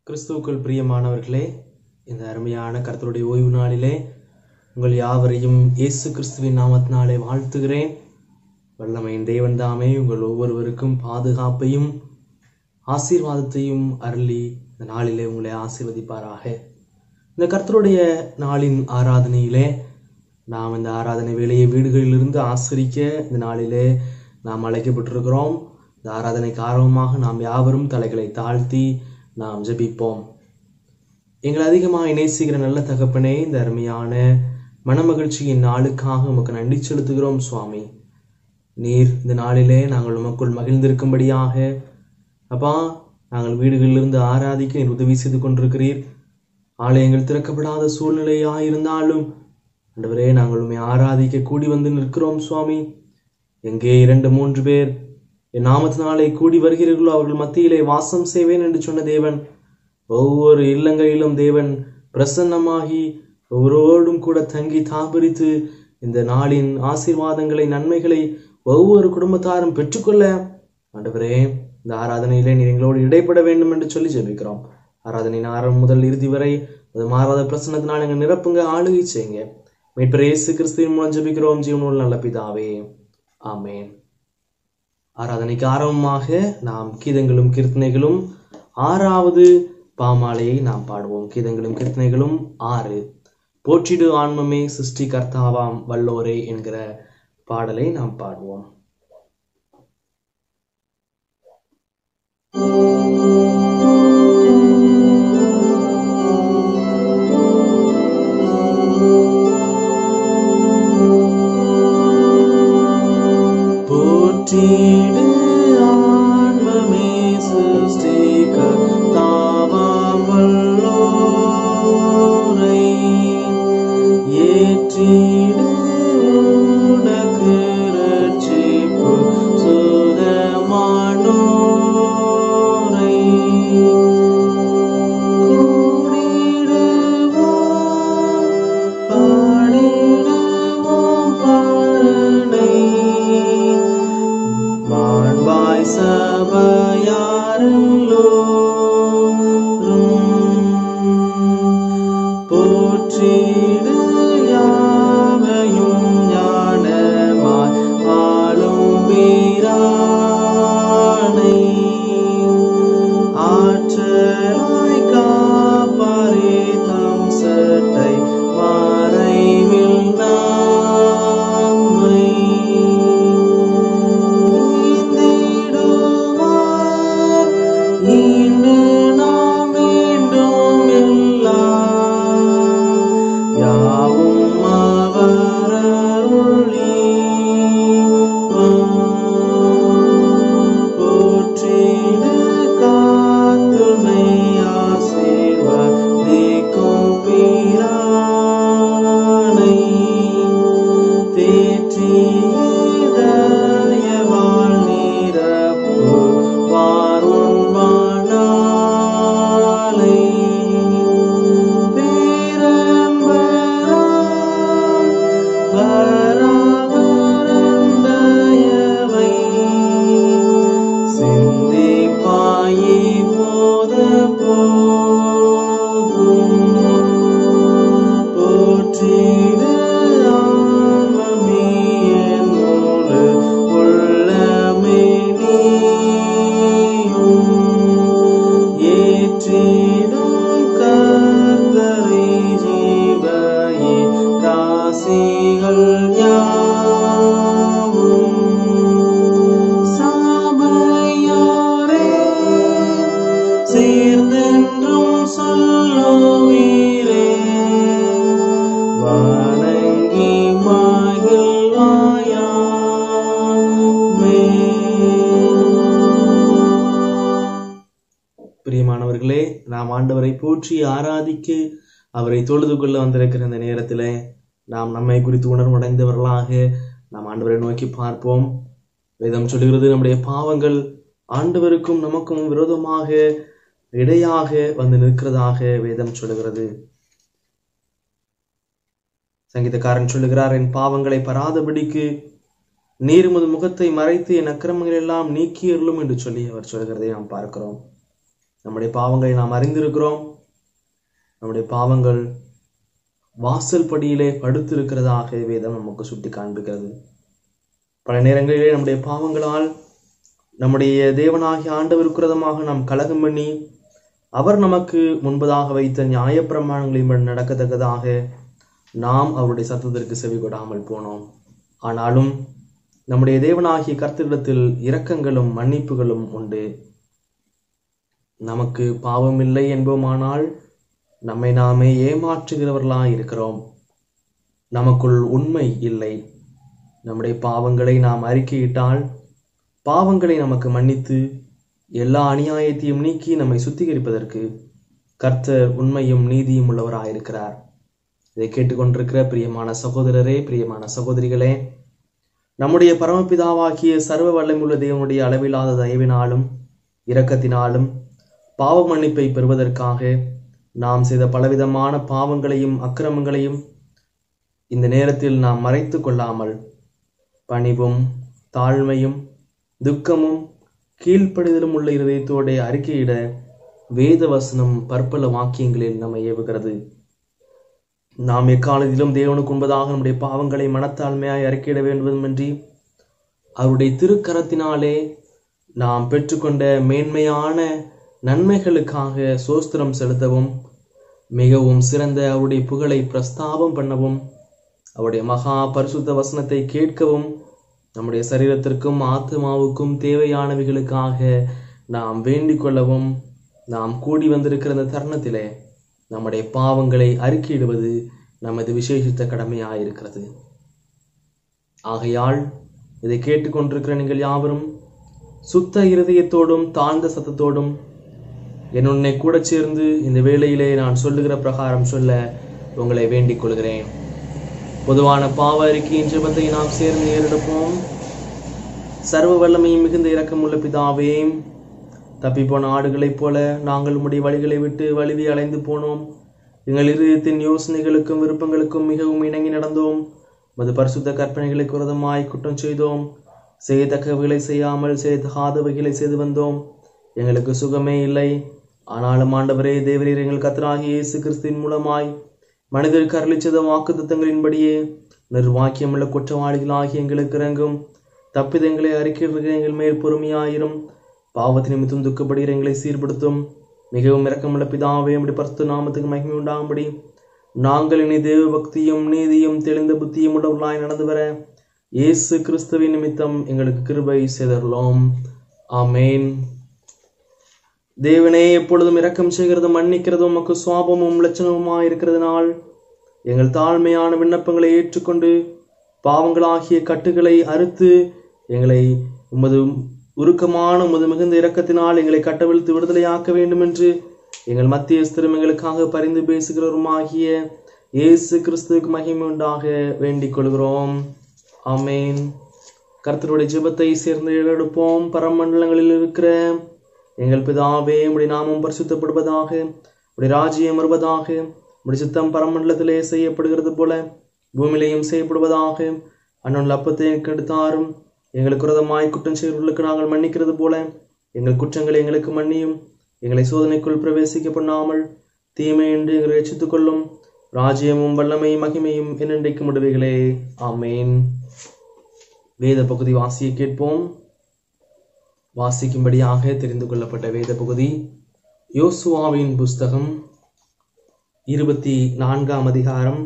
கிறிஸ்துவுக்குள் பிரியமானவர்களே இந்த அருமையான கர்த்தருடைய ஓய்வு நாளிலே உங்கள் யாவரையும் இயேசு கிறிஸ்துவின் நாமத்தினாலே வாழ்த்துகிறேன் வல்லமையின் தேவன் தாமே உங்கள் ஒவ்வொருவருக்கும் பாதுகாப்பையும் ஆசீர்வாதத்தையும் அருளி இந்த நாளிலே உங்களை ஆசீர்வதிப்பாராக இந்த கர்த்தருடைய நாளின் ஆராதனையிலே நாம் இந்த ஆராதனை வேலையை வீடுகளிலிருந்து ஆசரிக்க இந்த நாளிலே நாம் அழைக்கப்பட்டிருக்கிறோம் இந்த ஆராதனைக்கு ஆர்வமாக நாம் யாவரும் தலைகளை தாழ்த்தி நாம் ஜெபிப்போம் எங்களை அதிகமாக நேசிக்கிற நல்ல தகப்பனே இந்த அருமையான மனமகிழ்ச்சியின் நாளுக்காக உமக்கு நன்றி செலுத்துகிறோம் சுவாமி நீர் இந்த நாளிலே நாங்கள் உமக்குள் மகிழ்ந்திருக்கும்படியாக அப்பா நாங்கள் வீடுகளிலிருந்து ஆராதிக்க நீர் உதவி செய்து கொண்டிருக்கிறீர் ஆலயங்கள் திறக்கப்படாத சூழ்நிலையா இருந்தாலும் ஆண்டவரே நாங்கள் உண்மை ஆராதிக்க கூடி வந்து நிற்கிறோம் சுவாமி எங்கே இரண்டு மூன்று பேர் என் நாமத்தினாலே கூடி வருகிறீர்களோ அவர்கள் மத்தியிலே வாசம் செய்வேன் என்று சொன்ன தேவன் ஒவ்வொரு இல்லங்களிலும் தேவன் பிரசன்னமாகி ஒவ்வொருவரோடும் கூட தங்கி தாபரித்து இந்த நாளின் ஆசீர்வாதங்களை நன்மைகளை ஒவ்வொரு குடும்பத்தாரும் பெற்றுக்கொள்ள ஆண்டவரே இந்த ஆராதனையிலே நீர் எங்களோடு இடைப்பட வேண்டும் என்று சொல்லி ஜெபிக்கிறோம் ஆராதனையின் ஆரம்பம் முதல் இறுதி வரை அது மாறாத பிரசனத்தினால் எங்க நிரப்புங்க ஆளுகை செய்யுங்க மீட்பர் இயேசு கிறிஸ்துவின் மூலம் ஜெபிக்கிறோம் ஜீவனோடு நல்ல பிதாவே ஆமேன் ஆராதனைக்கு ஆரம்பமாக நாம் கீதங்களும் கீர்த்தனைகளும் ஆறாவது பாமாலையை நாம் பாடுவோம் கீதங்களும் கீர்த்தனைகளும் ஆறு போற்றிடு ஆன்மமே சிருஷ்டி கர்த்தாவாம் வல்லோரே என்கிற பாடலை நாம் பாடுவோம் போற்றிடு ஆன்மமே சிருஷ்டி கர்த்தாவாம் வல்லோரை ஏற்றிடு உனக்கு ரட்சிப்பு சுதமானோரை கூடிடுவோம் பாடிடுவோம் பாருனை மாண்பாய் சபையாரெல்லோரும் போற்றிடு யாவையும் ஞானமாய் ஆளும் வீரானை ஆற்றலாய் காப்பாரே தம் சட்டை மறைவில் நம்மை நீந்திடுவார் இன்று நாம் மீண்டும் எல்லாம் யாவும் அவர் அருளி போற்றிடு காத்துணை ஆசீர்வதிக்கும் பிரானை தேற்றியதயவாள் நீரப்பு வாருண்மானாலை பேரன்பராம் வராவரந்தயவை சிந்திப்பாயே போத போதும் போற்றிடு ஆன்மமே என்னோடு உள்ளமே நீயும் ஏற்றிடும் கர்த்தரை ஜீவயே ராசிகள் யாவும் சபையாரே சேர்ந்தென்றும் சொல்லுவீரே வணங்கி மகிழ்வாயாமே பிரியமானவர்களே நாம் ஆண்டவரை போற்றி ஆராதிக்க அவரை தொழுது கொள்ள வந்திருக்கிற இந்த நேரத்திலே நாம் நம்மை குறித்து உணர்வடைந்தவர்களாக நாம் ஆண்டவரை நோக்கி பார்ப்போம் வேதம் சொல்லுகிறது நம்முடைய பாவங்கள் ஆண்டவருக்கும் நமக்கும் விரோதமாக இடையாக வந்து நிற்கிறதாக வேதம் சொல்லுகிறது சங்கீதக்காரன் சொல்லுகிறார் என் பாவங்களை பராதபடிக்கு நீர் உமது முகத்தை மறைத்து என் அக்கிரமங்கள் எல்லாம் நீக்கியருளும் என்று சொல்லி அவர் சொல்கிறதை நாம் பார்க்கிறோம் நம்முடைய பாவங்களை நாம் அறிந்திருக்கிறோம் நம்முடைய பாவங்கள் வாசல் படியிலே படுத்திருக்கிறதாக வேதம் நமக்கு சுட்டி காண்பிக்கிறது பல நேரங்களிலே நம்முடைய பாவங்களால் நம்முடைய தேவனாகிய ஆண்டவர் குரதமாக நாம் கலகம் பண்ணி அவர் நமக்கு முன்பதாக வைத்த நியாயப்பிரமாணங்களின் நடக்கத்தக்கதாக நாம் அவருடைய சத்தத்திற்கு செவி கொடாமல் போனோம் ஆனாலும் நம்முடைய தேவனாகிய கர்த்தரிடத்தில் இரக்கங்களும் மன்னிப்புகளும் உண்டு நமக்கு பாவம் இல்லை என்போமானால் நம்மை நாமே ஏமாற்றுகிறவர்களாய் இருக்கிறோம் நமக்குள் உண்மை இல்லை நம்முடைய பாவங்களை நாம் அறிக்கையிட்டால் பாவங்களை நமக்கு மன்னித்து எல்லா அநியாயத்தையும் நீக்கி நம்மை சுத்திகரிப்பதற்கு கர்த்தர் உண்மையும் நீதியும் உள்ளவராயிருக்கிறார் இதை கேட்டுக்கொண்டிருக்கிற பிரியமான சகோதரரே பிரியமான சகோதரிகளே நம்முடைய பரமபிதாவாகிய சர்வ வல்லமுள்ள தேவனுடைய அளவில்லாத தயவினாலும் இரக்கத்தினாலும் பாவ மன்னிப்பை பெறுவதற்காக நாம் செய்த பலவிதமான பாவங்களையும் அக்கிரமங்களையும் இந்த நேரத்தில் நாம் மறைத்து கொள்ளாமல் பணிவும் தாழ்மையும் துக்கமும் கீழ்ப்படிதலும் உள்ள இருதயத்தோட அறிக்கையிட வேத வசனம் பற்பல வாக்கியங்களில் நம்மை ஏவுகிறது நாம் எக்காலத்திலும் தேவனுக்கு உண்பதாக நம்முடைய பாவங்களை மனத்தாழ்மையாய் அறிக்கையிட வேண்டுமின்றி அவருடைய திருக்கரத்தினாலே நாம் பெற்றுக்கொண்ட மேன்மையான நன்மைகளுக்காக சோஸ்திரம் செலுத்தவும் மிகவும் சிறந்த அவருடைய புகழை பிரஸ்தாபம் பண்ணவும் அவருடைய மகா பரிசுத்த வசனத்தை கேட்கவும் நம்முடைய சரீரத்திற்கும் ஆத்மாவுக்கும் தேவையானவைகளுக்காக நாம் வேண்டிக் கொள்ளவும் நாம் கூடி வந்திருக்கிற இந்த தருணத்திலே நம்முடைய பாவங்களை அறிக்கையிடுவது நமது விசேஷித்த கடமையாயிருக்கிறது ஆகையால் இதை கேட்டுக்கொண்டிருக்கிற நீங்கள் யாவரும் சுத்த இருதயத்தோடும் தாழ்ந்த சத்தத்தோடும் என்னுன்னை கூட சேர்ந்து இந்த வேளையிலே நான் சொல்லுகிற பிரகாரம் சொல்ல உங்களை வேண்டிக் கொள்கிறேன் பொதுவான பாவ அறிக்கையின் ஜெபத்தை நாம் சேர்ந்து ஏறெடுப்போம் சர்வ வல்லமையும் மிகுந்த இரக்கமுள்ள பிதாவே தப்பிப்போன ஆடுகளைப் போல நாங்கள் உம்முடைய வழிகளை விட்டு வழுவி அலைந்து போனோம் எங்கள் இருதயத்தின் யோசனைகளுக்கும் விருப்பங்களுக்கும் மிகவும் இணங்கி நடந்தோம் மது பரிசுத்த கற்பனைகளுக்கு விரதமாய் குற்றம் செய்தோம் செய்யத்தக்கவைகளை செய்யாமல் செய்யத்தகாதவைகளை செய்து வந்தோம் எங்களுக்கு சுகமே இல்லை ஆனாலும் ஆண்டவரே தேவரீர் எங்கள் கத்தராகிய இயேசு கிறிஸ்துவின் மூலமாய் மனிதருக்கு அருளிச்சத வாக்கு தத்தங்களின்படியே நிர்வாக்கியமுள்ள குற்றவாளிகளாகி எங்களுக்கு இறங்கும் தப்பிதங்களை அறிக்கையிடுகிற எங்கள் மேல் பொறுமையாயிரும் பாவத்து நிமித்தம் துக்கப்படுகிற எங்களை சீர்படுத்தும் மிகவும் இரக்கமுள்ள பிதாவே அப்படி பரிசுத்த நாமத்துக்கு மகிமை உண்டாகும்படி நாங்கள் இனி தேவ பக்தியும் நீதியும் தெளிந்த புத்தியும் உள்ளவர்களாய் நடந்து வர இயேசு கிறிஸ்துவின் நிமித்தம் எங்களுக்கு கிருபை செய்தருளோம் ஆமேன் தேவனே எப்பொழுதும் இரக்கம் செய்கிறதும் மன்னிக்கிறதும் உமக்கு சுவாபமும் லட்சணமுமா இருக்கிறதுனால் எங்கள் தாழ்மையான விண்ணப்பங்களை ஏற்றுக்கொண்டு பாவங்களாகிய கட்டுகளை அறுத்து எங்களை உமது உருக்கமான உமது மிகுந்த இரக்கத்தினால் எங்களை கட்டவிழ்த்து விடுதலையாக்க வேண்டும் என்று எங்கள் மத்திய ஸ்திரம் எங்களுக்காக பரிந்து பேசுகிறவருமாகிய இயேசு கிறிஸ்துவுக்கு மகிமை உண்டாக வேண்டிக் கொள்கிறோம் ஆமேன் கர்த்தருடைய ஜெபத்தை சேர்ந்து எடுப்போம் பரமண்டலங்களில் இருக்கிற எங்கள் பிதாவே உடைய நாமம் பரிசுத்தப்படுவதாக உடைய ராஜ்யம் வருவதாக உடைய சித்தம் பரமண்டலத்திலே செய்யப்படுகிறது போல பூமியிலேயும் செய்யப்படுவதாக அண்ணன் அப்பத்தை கெடுத்தாரும் எங்களுக்கு விரதமாய் குற்றம் செய்வர்களுக்கு நாங்கள் மன்னிக்கிறது போல எங்கள் குற்றங்களை எங்களுக்கு மன்னியும் எங்களை சோதனைக்குள் பிரவேசிக்க பண்ணாமல் தீமை என்று எங்களை ரட்சித்துக் கொள்ளும் ராஜ்யமும் வல்லமையும் மகிமையும் என்னென்றைக்கு முடிவுகளே ஆமேன் வேத பகுதி வாசியை கேட்போம் வாசிக்கும்படியாக தெரிந்து கொள்ளப்பட்ட வேத பகுதி யோசுவாவின் புஸ்தகம் இருபத்தி நான்காம் அதிகாரம்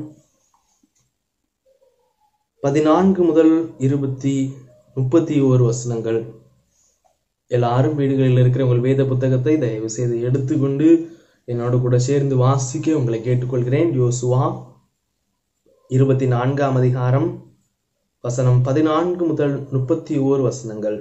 பதினான்கு முதல் இருபத்தி முப்பத்தி ஓரு வசனங்கள் எல்லாரும் வீடுகளில் இருக்கிற உங்கள் வேத புத்தகத்தை தயவு செய்து எடுத்துக்கொண்டு என்னோடு கூட சேர்ந்து வாசிக்க உங்களை கேட்டுக்கொள்கிறேன் யோசுவா இருபத்தி நான்காம் அதிகாரம் வசனம் பதினான்கு முதல் முப்பத்தி ஓரு வசனங்கள்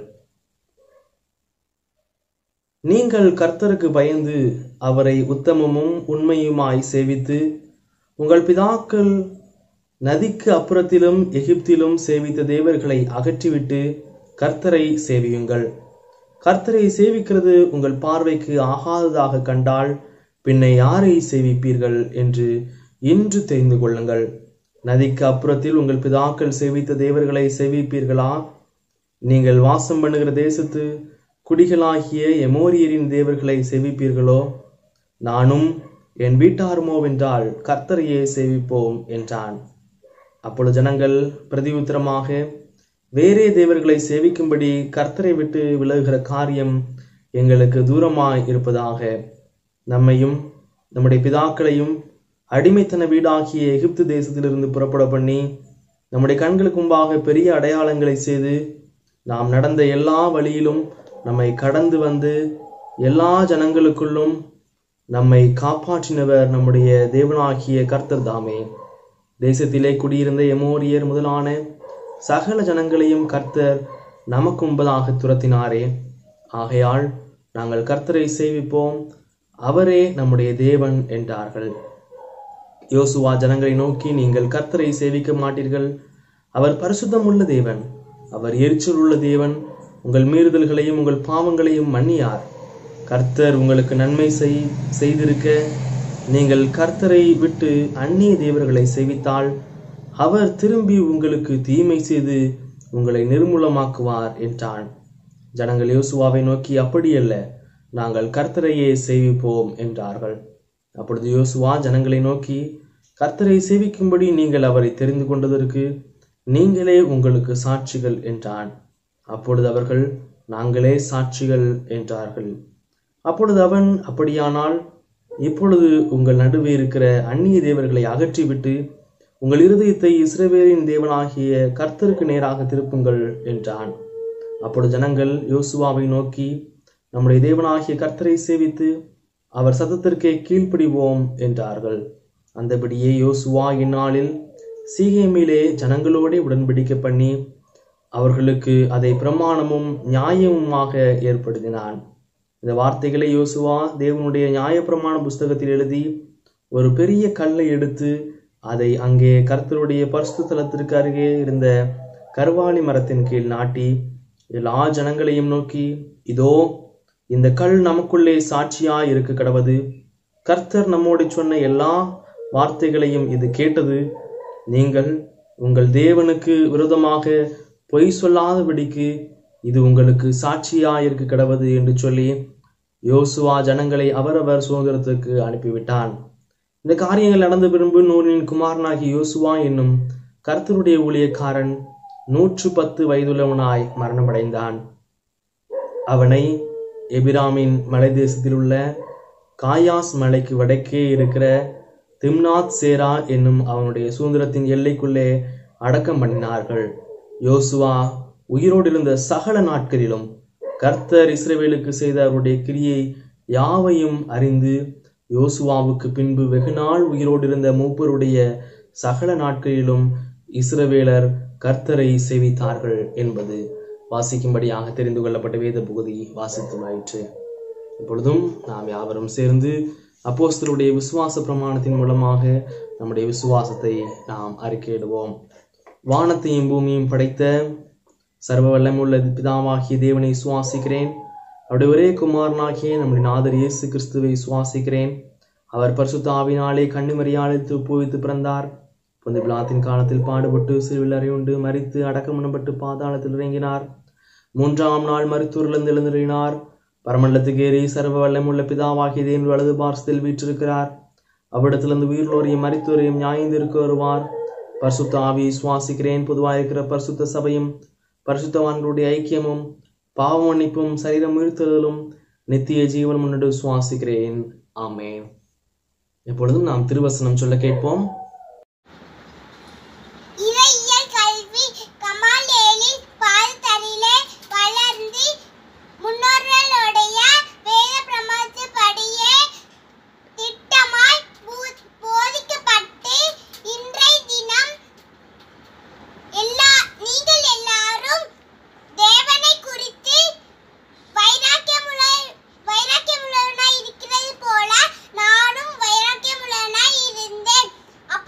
நீங்கள் கர்த்தருக்கு பயந்து அவரை உத்தமமும் உண்மையுமாய் சேவித்து உங்கள் பிதாக்கள் நதிக்கு அப்புறத்திலும் எகிப்திலும் சேவித்த தேவர்களை அகற்றிவிட்டு கர்த்தரை சேவியுங்கள் கர்த்தரை சேவிக்கிறது உங்கள் பார்வைக்கு ஆகாததாக கண்டால் பின்னை யாரை சேவிப்பீர்கள் என்று இன்று தெரிந்து கொள்ளுங்கள் நதிக்கு அப்புறத்தில் உங்கள் பிதாக்கள் சேவித்த தேவர்களை சேவிப்பீர்களா நீங்கள் வாசம் பண்ணுகிற தேசத்து குடிகளாகிய எமோரியரின் தேவர்களை சேவிப்பீர்களோ நானும் என் வீட்டாருமோவென்றால் கர்த்தரையே சேவிப்போம் என்றான் அப்பொழுது ஜனங்கள் பிரதியுத்தரமாக வேறே தேவர்களை சேவிக்கும்படி கர்த்தரை விட்டு விலகுகிற காரியம் எங்களுக்கு தூரமாய் இருப்பதாக நம்மையும் நம்முடைய பிதாக்களையும் அடிமைத்தன வீடாகிய எகிப்து தேசத்திலிருந்து புறப்பட பண்ணி நம்முடைய கண்களுக்கு முன்பாக பெரிய அடையாளங்களை செய்து நாம் நடந்த எல்லா வழியிலும் நம்மை கடந்து வந்து எல்லா ஜனங்களுக்குள்ளும் நம்மை காப்பாற்றினவர் நம்முடைய தேவனாகிய கர்த்தர் தாமே தேசத்திலே குடியிருந்த எமோரியர் முதலான சகல ஜனங்களையும் கர்த்தர் நமக்கு முன்பதாக துரத்தினாரே ஆகையால் நாங்கள் கர்த்தரை சேவிப்போம் அவரே நம்முடைய தேவன் என்றார்கள் யோசுவா ஜனங்களை நோக்கி நீங்கள் கர்த்தரை சேவிக்க மாட்டீர்கள் அவர் பரிசுத்தமுள்ள தேவன் அவர் எரிச்சல் உள்ள தேவன் உங்கள் மீறுதல்களையும் உங்கள் பாவங்களையும் மன்னியார் கர்த்தர் உங்களுக்கு நன்மை செய் செய்திருக்க நீங்கள் கர்த்தரை விட்டு அந்நிய தேவர்களை சேவித்தால் அவர் திரும்பி உங்களுக்கு தீமை செய்து உங்களை நிர்மூலமாக்குவார் என்றான் ஜனங்கள் யோசுவாவை நோக்கி அப்படியல்ல நாங்கள் கர்த்தரையே சேவிப்போம் என்றார்கள் அப்பொழுது யோசுவா ஜனங்களை நோக்கி கர்த்தரை சேவிக்கும்படி நீங்கள் அவரை தெரிந்து கொண்டதற்கு நீங்களே உங்களுக்கு சாட்சிகள் என்றான் அப்பொழுது அவர்கள் நாங்களே சாட்சிகள் என்றார்கள் அப்பொழுது அவன் அப்படியானால் இப்பொழுது உங்கள் நடுவே இருக்கிற அந்நிய தேவர்களை அகற்றிவிட்டு உங்கள் இருதயத்தை இஸ்ரவேலின் தேவனாகிய கர்த்தருக்கு நேராக திருப்புங்கள் என்றான் அப்பொழுது ஜனங்கள் யோசுவாவை நோக்கி நம்முடைய தேவனாகிய கர்த்தரை சேவித்து அவர் சத்தத்திற்கே கீழ்ப்படிவோம் என்றார்கள் அந்தபடியே யோசுவா இந்நாளில் சீகேமிலே ஜனங்களோடே உடன்படிக்கை பண்ணி அவர்களுக்கு அதை பிரமாணமும் நியாயமுமாக ஏற்படுத்தினான் இந்த வார்த்தைகளை யோசுவா தேவனுடைய நியாயப்பிரமாண புஸ்தகத்தில் எழுதி ஒரு பெரிய கல்லை எடுத்து அதை அங்கே கர்த்தருடைய பரிசுத்த தலத்திற்கு அருகே இருந்த கர்வாலி மரத்தின் கீழ் நாட்டி எல்லா ஜனங்களையும் நோக்கி இதோ இந்த கல் நமக்குள்ளே சாட்சியாய் இருக்க கடவது கர்த்தர் நம்மோடு சொன்ன எல்லா வார்த்தைகளையும் இது கேட்டது நீங்கள் உங்கள் தேவனுக்கு விரோதமாக பொய் சொல்லாதபடிக்கு இது உங்களுக்கு சாட்சியாய் இருக்க கடவது என்று சொல்லி யோசுவா ஜனங்களை அவரவர் சுதந்திரத்துக்கு அனுப்பிவிட்டான் இந்த காரியங்கள் நடந்த பின்பு நூறின் குமாரனாகி யோசுவா என்னும் கர்த்தருடைய ஊழியக்காரன் நூற்று பத்து வயதுள்ளவனாய் மரணமடைந்தான் அவனை எபிராமின் மலை தேசத்தில் உள்ள காயாஸ் மலைக்கு வடக்கே இருக்கிற திம்னாத் சேரா என்னும் அவனுடைய சுதந்திரத்தின் எல்லைக்குள்ளே அடக்கம் பண்ணினார்கள் யோசுவா உயிரோடு இருந்த சகல நாட்களிலும் கர்த்தர் இஸ்ரவேலுக்கு செய்த அவருடைய கிரியை யாவையும் அறிந்து யோசுவாவுக்கு பின்பு வெகுநாள் உயிரோடு இருந்த மூப்பருடைய சகல நாட்களிலும் இஸ்ரவேலர் கர்த்தரை சேவித்தார்கள் என்பது வாசிக்கும்படியாக தெரிந்து கொள்ளப்பட்ட வேத பகுதி வாசித்துமாயிற்று இப்பொழுதும் நாம் யாவரும் சேர்ந்து அப்போஸ்தலருடைய விசுவாச பிரமாணத்தின் மூலமாக நம்முடைய விசுவாசத்தை நாம் அறிக்கையிடுவோம் வானத்தையும் பூமியும் படைத்த சர்வ வல்லமுள்ள பிதாவாகிய தேவனை சுவாசிக்கிறேன் அவருடைய ஒரே குமாரனாகிய நம்முடைய நாதர் இயேசு கிறிஸ்துவை சுவாசிக்கிறேன் அவர் பரிசுத்த ஆவினாலே கண்ணிமறியாளித்து உப்புவித்து பிறந்தார் பொந்து பிளாத்தின் காலத்தில் பாடுபட்டு சிறுவில் அறையுண்டு மறித்து அடக்கம் பண்ணப்பட்டு பாதாளத்தில் இறங்கினார் மூன்றாம் நாள் மருத்துவரிலிருந்து எழுந்திருந்தார் பரமண்டலத்துக்கு ஏறி சர்வ வல்லமுள்ள பிதாவாகிய தேவன் வலது பார்சத்தில் வீற்றிருக்கிறார் அவ்விடத்திலிருந்து உயிர்லோரையும் மறித்தோரையும் நியாயந்திருக்க வருவார் பரிசுத்த ஆவி சுவாசிக்கிறேன் பொதுவாக இருக்கிற பரிசுத்த சபையும் பரிசுத்தவான்களுடைய ஐக்கியமும் பாவ மன்னிப்பும் சரீரம் உயிர்த்தலும் நித்திய ஜீவன் முன்னோடு சுவாசிக்கிறேன் ஆமேன் எப்பொழுதும் நாம் திருவசனம் சொல்ல கேட்போம் இறையியல் கல்வி கமாலேலில் பால்தரிலே வளர்ந்து முன்னோர்களுடைய வேத பிரமாணத்தின்படியே திட்டமாய் பூ- போதிக்கப்பட்டு இன்றைய தினம் எல்லா நீங்கள் எல்லாரும் தேவனை குறித்து வைராக்கியமுள்ள வைராக்கியமுள்ளவனாய் இருக்கிறது போல நானும் வைராக்கியமுள்ளவனாய் இருந்தேன் அப்ப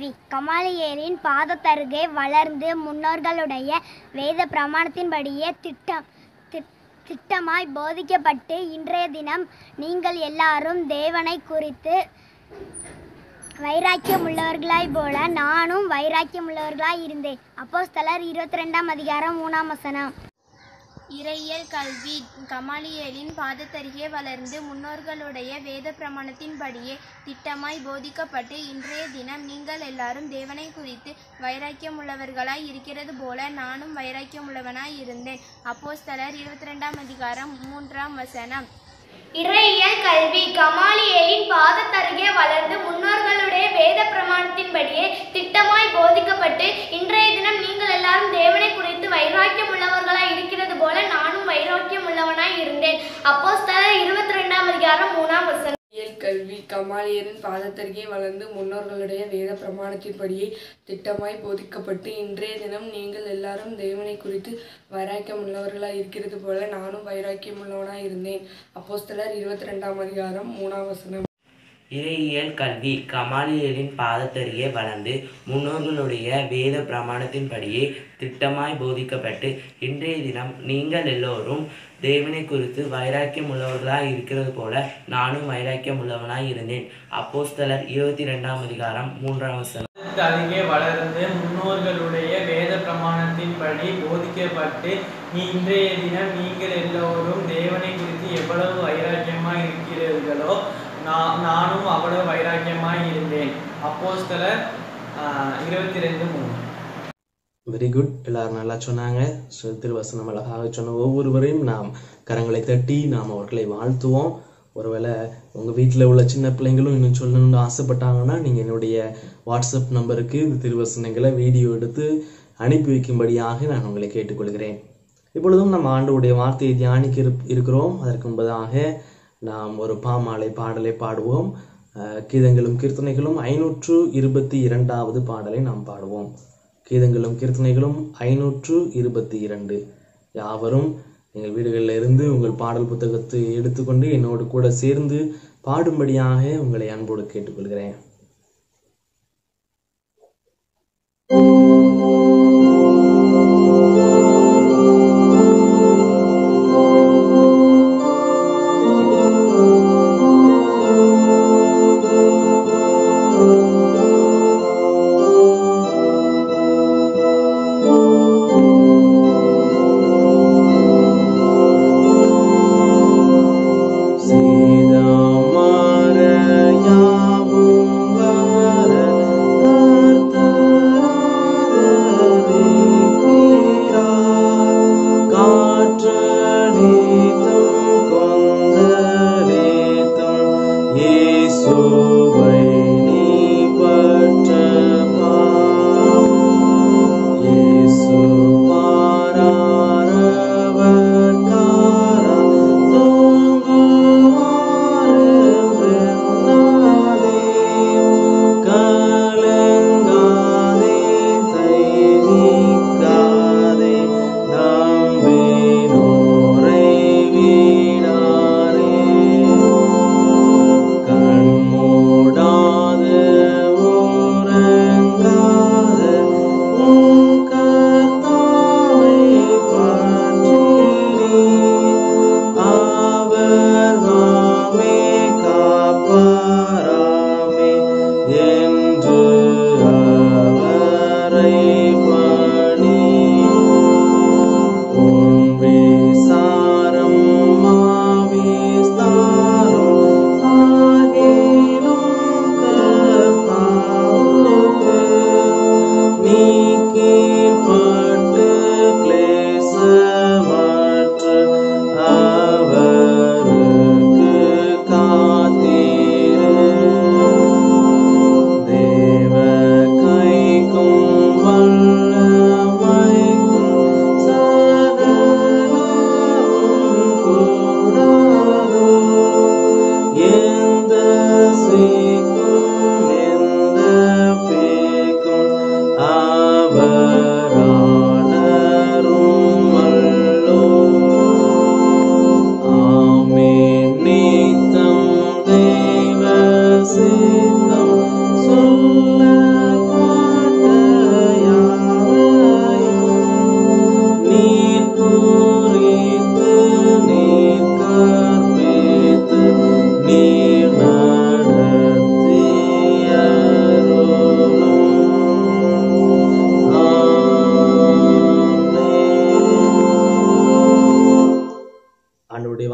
கல்வி கமாலியேலின் பாதத்தருகே வளர்ந்து முன்னோர்களுடைய வேத பிரமாணத்தின்படியே திட்டம் திட்- திட்டமாய் போதிக்கப்பட்டு இன்றைய தினம் நீங்கள் எல்லாரும் தேவனை குறித்து வைராக்கியம் உள்ளவர்களாய் போல நானும் வைராக்கியம் உள்ளவர்களாய் இருந்தேன் அப்போஸ்தலர் இருபத்தி ரெண்டாம் அதிகாரம் மூணாம் வசனம் இறையியல் கல்வி கமாலியலின் பாதத்தருகே வளர்ந்து முன்னோர்களுடைய வேத பிரமாணத்தின்படியே திட்டமாய் போதிக்கப்பட்டு இன்றைய தினம் நீங்கள் எல்லாரும் தேவனை குறித்து வைராக்கியம் உள்ளவர்களாய் இருக்கிறது போல நானும் வைராக்கியம் உள்ளவனாய் இருந்தேன் அப்போஸ்தலர் இருபத்தி ரெண்டாம் அதிகாரம் மூன்றாம் வசனம் இறையியல் கல்வி கமாலியேலின் பாதத்தருகே வளர்ந்து முன்னோர்களுடைய வேத பிரமாணத்தின்படியே திட்டமாய் போதிக்கப்பட்டு இன்றைய தினம் நீங்கள் எல்லாரும் தேவனை குறித்து வைராக்கியம் உள்ளவர்களாய் இருக்கிறது போல நானும் வைராக்கியம் உள்ளவனாய் இருந்தேன் அப்போஸ்தலர் இருபத்தி ரெண்டாம் அதிகாரம் மூணாம் வசனம் இயல் கல்வி கமாலியரின் பாதத்தருகே வளர்ந்து முன்னோர்களுடைய வேத பிரமாணத்தின்படியே திட்டமாய் போதிக்கப்பட்டு இன்றைய தினம் நீங்கள் எல்லாரும் தேவனை குறித்து வைராக்கியம் உள்ளவர்களாய் இருக்கிறது போல நானும் வைராக்கியம் உள்ளவனாய் இருந்தேன் அப்போஸ்தலர் இருபத்தி ரெண்டாம் அதிகாரம் மூணாம் வசனம் இறையியல் கல்வி கமாலியலின் பாதத்தருகே வளர்ந்து முன்னோர்களுடைய வேத பிரமாணத்தின்படியே திட்டமாய் போதிக்கப்பட்டு இன்றைய தினம் நீங்கள் எல்லோரும் தேவனை குறித்து வைராக்கியம் உள்ளவர்களாய் இருக்கிறது போல நானும் வைராக்கியம் உள்ளவனாய் இருந்தேன் அப்போஸ்தலர் இருபத்தி ரெண்டாம் அதிகாரம் மூன்றாம் வசனம் அருகே வளர்ந்து முன்னோர்களுடைய வேத பிரமாணத்தின்படி போதிக்கப்பட்டு இன்றைய தினம் நீங்கள் எல்லோரும் தேவனை குறித்து எவ்வளவு வைராக்கியமாய் இருக்கிறீர்களோ நான் நானும் அவ்வளவு வைராக்கியமாய் இருந்தேன் அப்போஸ்தலர் இருபத்தி ரெண்டு மூணு வெரி குட் எல்லாரும் நல்லா சொன்னாங்க ஸோ திருவசனம் அழகாக சொன்ன ஒவ்வொருவரையும் நாம் கரங்களை தட்டி நாம் அவர்களை வாழ்த்துவோம் ஒருவேளை உங்கள் வீட்டில் உள்ள சின்ன பிள்ளைங்களும் இன்னும் சொல்லணும்னு ஆசைப்பட்டாங்கன்னா நீங்கள் என்னுடைய வாட்ஸ்அப் நம்பருக்கு இந்த திருவசனங்களை வீடியோ எடுத்து அனுப்பி வைக்கும்படியாக நான் உங்களை கேட்டுக்கொள்கிறேன் இப்பொழுதும் நம்ம ஆண்டவருடைய வார்த்தையை தியானிக்க இருப்- இருக்கிறோம் அதற்கு முன்பதாக நாம் ஒரு பாமாலை பாடலை பாடுவோம் அஹ், கீதங்களும் கீர்த்தனைகளும் ஐநூற்று இருபத்தி இரண்டாவது பாடலை நாம் பாடுவோம் கீதங்களும் கீர்த்தனைகளும் ஐநூற்று இருபத்தி இரண்டு யாவரும் எங்கள் வீடுகளில் இருந்து உங்கள் பாடல் புத்தகத்தை எடுத்துக்கொண்டு என்னோடு கூட சேர்ந்து பாடும்படியாக உங்களை அன்போடு கேட்டுக்கொள்கிறேன் சீதமறையாவும்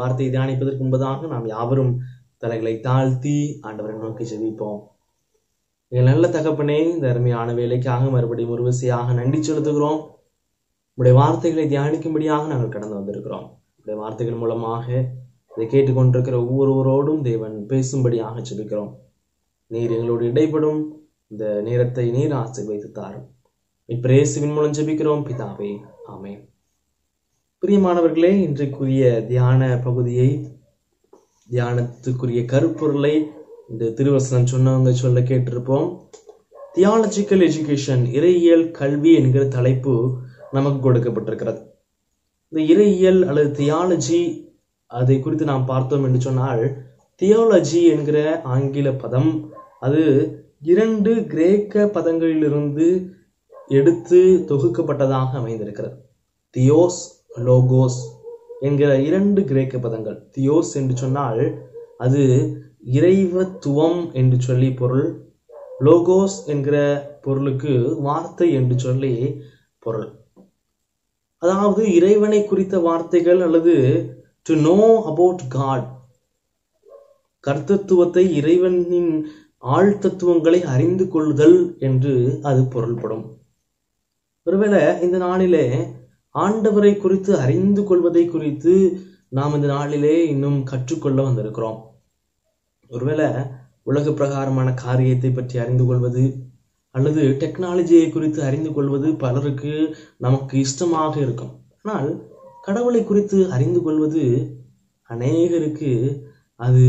வார்த்தையை தியானிப்பதற்கு முன்பதாக நாம் யாவரும் தலைகளை தாழ்த்தி ஆண்டவரை நோக்கி ஜெபிப்போம் எங்கள் நல்ல தகப்பனே இந்த அருமையான வேலைக்காக மறுபடியும் ஒரு விசையாக நன்றி செலுத்துகிறோம் உடைய வார்த்தைகளை தியானிக்கும்படியாக நாங்கள் கடந்து வந்திருக்கிறோம் உடைய வார்த்தைகள் மூலமாக இதை கேட்டுக்கொண்டிருக்கிற ஒவ்வொருவரோடும் தேவன் பேசும்படியாக ஜெபிக்கிறோம் நீர் எங்களோடு இடைப்படும் இந்த நேரத்தை நீர் ஆசீர்வைத்து தாரும் இப்பிரேசுவின் மூலம் ஜெபிக்கிறோம் பிதாவே ஆமென் பிரியமானவர்களே இன்றைக்குரிய தியான பகுதியை தியானத்துக்குரிய கருப்பொருளை இந்த திருவசனம் சொன்னவங்க சொல்ல கேட்டிருப்போம் தியாலஜிக்கல் எஜுகேஷன் இறையியல் கல்வி என்கிற தலைப்பு நமக்கு கொடுக்கப்பட்டிருக்கிறது இந்த இறையியல் அல்லது தியாலஜி அதை குறித்து நாம் பார்த்தோம் என்று சொன்னால் தியாலஜி என்கிற ஆங்கில பதம் அது இரண்டு கிரேக்க பதங்களிலிருந்து எடுத்து தொகுக்கப்பட்டதாக அமைந்திருக்கிறது தியோஸ் லோகோஸ் என்கிற இரண்டு கிரேக்க பதங்கள் தியோஸ் என்று சொன்னால் அது இறைவத்துவம் என்று சொல்லி பொருள் லோகோஸ் என்கிற பொருளுக்கு வார்த்தை என்று சொல்லி பொருள் அதாவது இறைவனை குறித்த வார்த்தைகள் அல்லது டு நோ அபவுட் காட் கர்த்தத்துவத்தை இறைவனின் ஆழ்தத்துவங்களை அறிந்து கொள்ளுதல் என்று அது பொருள்படும் ஒருவேளை இந்த நாளிலே ஆண்டவரை குறித்து அறிந்து கொள்வதை குறித்து நாம் இந்த நாளிலே இன்னும் கற்றுக்கொள்ள வந்திருக்கிறோம் ஒருவேளை உலக பிரகாரமான காரியத்தை பற்றி அறிந்து கொள்வது அல்லது டெக்னாலஜியை குறித்து அறிந்து கொள்வது பலருக்கு நமக்கு இஷ்டமாக இருக்கும் ஆனால் கடவுளை குறித்து அறிந்து கொள்வது அநேகருக்கு அது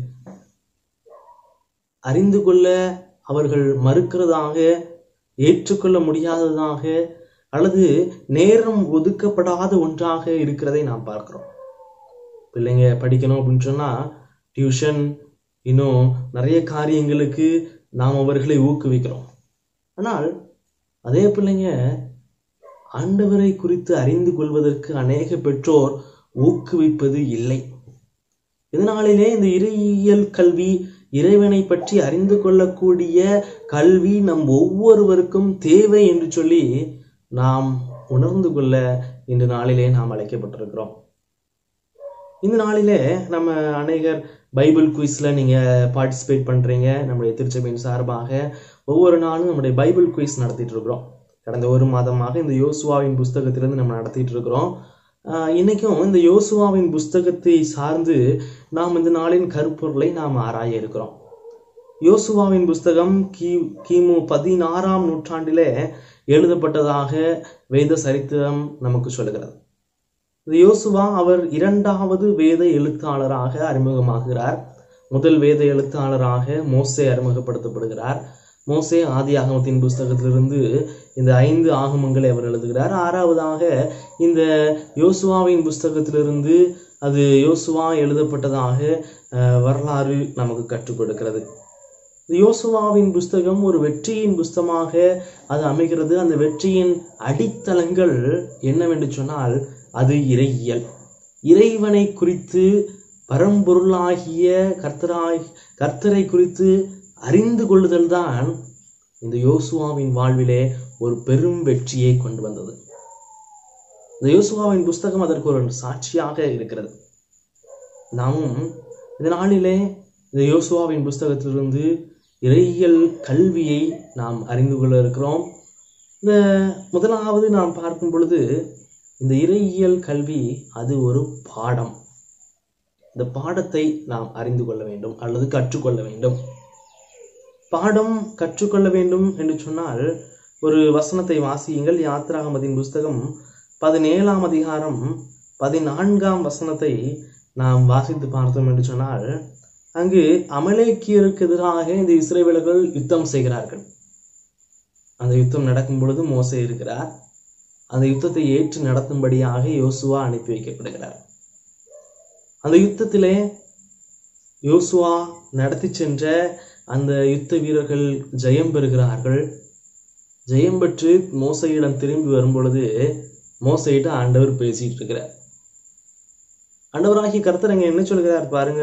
அறிந்து கொள்ள அவர்கள் மறுக்கிறதாக ஏற்றுக்கொள்ள முடியாததாக அல்லது நேரம் ஒதுக்கப்படாத ஒன்றாக இருக்கிறதை நாம் பார்க்கிறோம் பிள்ளைங்க படிக்கணும் அப்படின்னு சொன்னா டியூஷன் இன்னும் நிறைய காரியங்களுக்கு நாம் அவர்களை ஊக்குவிக்கிறோம் ஆனால் அதே பிள்ளைங்க ஆண்டவரை குறித்து அறிந்து கொள்வதற்கு அநேக பெற்றோர் ஊக்குவிப்பது இல்லை இதனாலே இந்த இறையியல் கல்வி இறைவனை பற்றி அறிந்து கொள்ளக்கூடிய கல்வி நம் ஒவ்வொருவருக்கும் தேவை என்று சொல்லி நாம் உணர்ந்து கொள்ள இந்த நாளிலே நாம் அழைக்கப்பட்டிருக்கிறோம் இந்த நாளிலே நம்ம அநேகர் பைபிள் குயிஸ்ல நீங்க பார்ட்டிசிபேட் பண்றீங்க நம்முடைய திருச்சபையின் சார்பாக ஒவ்வொரு நாளும் நம்முடைய பைபிள் குயிஸ் நடத்திட்டு இருக்கிறோம் கடந்த ஒரு மாதமாக இந்த யோசுவாவின் புஸ்தகத்திலிருந்து நம்ம நடத்திட்டு இருக்கிறோம் ஆஹ் இன்னைக்கும் இந்த யோசுவாவின் புஸ்தகத்தை சார்ந்து நாம் இந்த நாளின் கருப்பொருளை நாம் ஆராய இருக்கிறோம் யோசுவாவின் புஸ்தகம் கி கிமு பதினாறாம் நூற்றாண்டிலே எழுதப்பட்டதாக வேத சரித்திரம் நமக்கு சொல்லுகிறது இந்த யோசுவா அவர் இரண்டாவது வேத எழுத்தாளராக அறிமுகமாகிறார் முதல் வேத எழுத்தாளராக மோசே அறிமுகப்படுத்தப்படுகிறார் மோசே ஆதி ஆகமத்தின் புஸ்தகத்திலிருந்து இந்த ஐந்து ஆகமங்களை அவர் எழுதுகிறார் ஆறாவதாக இந்த யோசுவாவின் புஸ்தகத்திலிருந்து அது யோசுவா எழுதப்பட்டதாக அஹ், வரலாறு நமக்கு கற்றுக் கொடுக்கிறது இந்த யோசுவாவின் புஸ்தகம் ஒரு வெற்றியின் புஸ்தகமாக அது அமைகிறது அந்த வெற்றியின் அடித்தளங்கள் என்னவென்று சொன்னால் அது இறையியல் இறைவனை குறித்து பரம்பொருளாகிய கர்த்தராய் கர்த்தரை குறித்து அறிந்து கொள்ளுதல் தான் இந்த யோசுவாவின் வாழ்விலே ஒரு பெரும் வெற்றியை கொண்டு வந்தது இந்த யோசுவாவின் புஸ்தகம் அதற்கு ஒரு சாட்சியாக இருக்கிறது நாமும் இந்த நாளிலே இந்த யோசுவாவின் புஸ்தகத்திலிருந்து இறையியல் கல்வியை நாம் அறிந்து கொள்ள இருக்கிறோம் இந்த முதலாவது நாம் பார்க்கும் பொழுது இந்த இறையியல் கல்வி அது ஒரு பாடம் இந்த பாடத்தை நாம் அறிந்து கொள்ள வேண்டும் அல்லது கற்றுக்கொள்ள வேண்டும் பாடம் கற்றுக்கொள்ள வேண்டும் என்று சொன்னால் ஒரு வசனத்தை வாசியுங்கள் யாத்ராகமதின் புஸ்தகம் பதினேழாம் அதிகாரம் பதினான்காம் வசனத்தை நாம் வாசித்து பார்த்தோம் என்று சொன்னால் அங்கு அமலேக்கியருக்கு எதிராக இந்த இஸ்ரேவேலர்கள் யுத்தம் செய்கிறார்கள் அந்த யுத்தம் நடக்கும் பொழுது மோசே இருக்கிறார் அந்த யுத்தத்தை ஏற்று நடத்தும்படியாக யோசுவா அனுப்பி வைக்கப்படுகிறார் அந்த யுத்தத்திலே யோசுவா நடத்தி சென்ற அந்த யுத்த வீரர்கள் ஜெயம் பெறுகிறார்கள் ஜெயம் பெற்று மோசையிடம் திரும்பி வரும் பொழுது மோசையிட்ட ஆண்டவர் பேசிட்டு இருக்கிறார் ஆண்டவராகிய கர்த்தர் அங்க என்ன சொல்கிறார் பாருங்க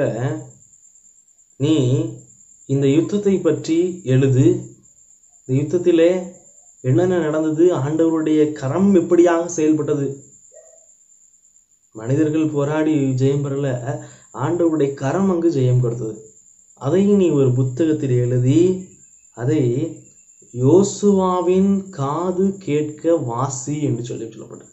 நீ இந்த யுத்தத்தை பற்றி எழுது இந்த யுத்தத்திலே என்னென்ன நடந்தது ஆண்டவருடைய கரம் எப்படியாக செயல்பட்டது மனிதர்கள் போராடி ஜெயம் பெறல ஆண்டவருடைய கரம் அங்கு ஜெயம் கொடுத்தது அதை நீ ஒரு புத்தகத்தில் எழுதி அதை யோசுவாவின் காது கேட்க வாசி என்று சொல்லி சொல்லப்பட்டது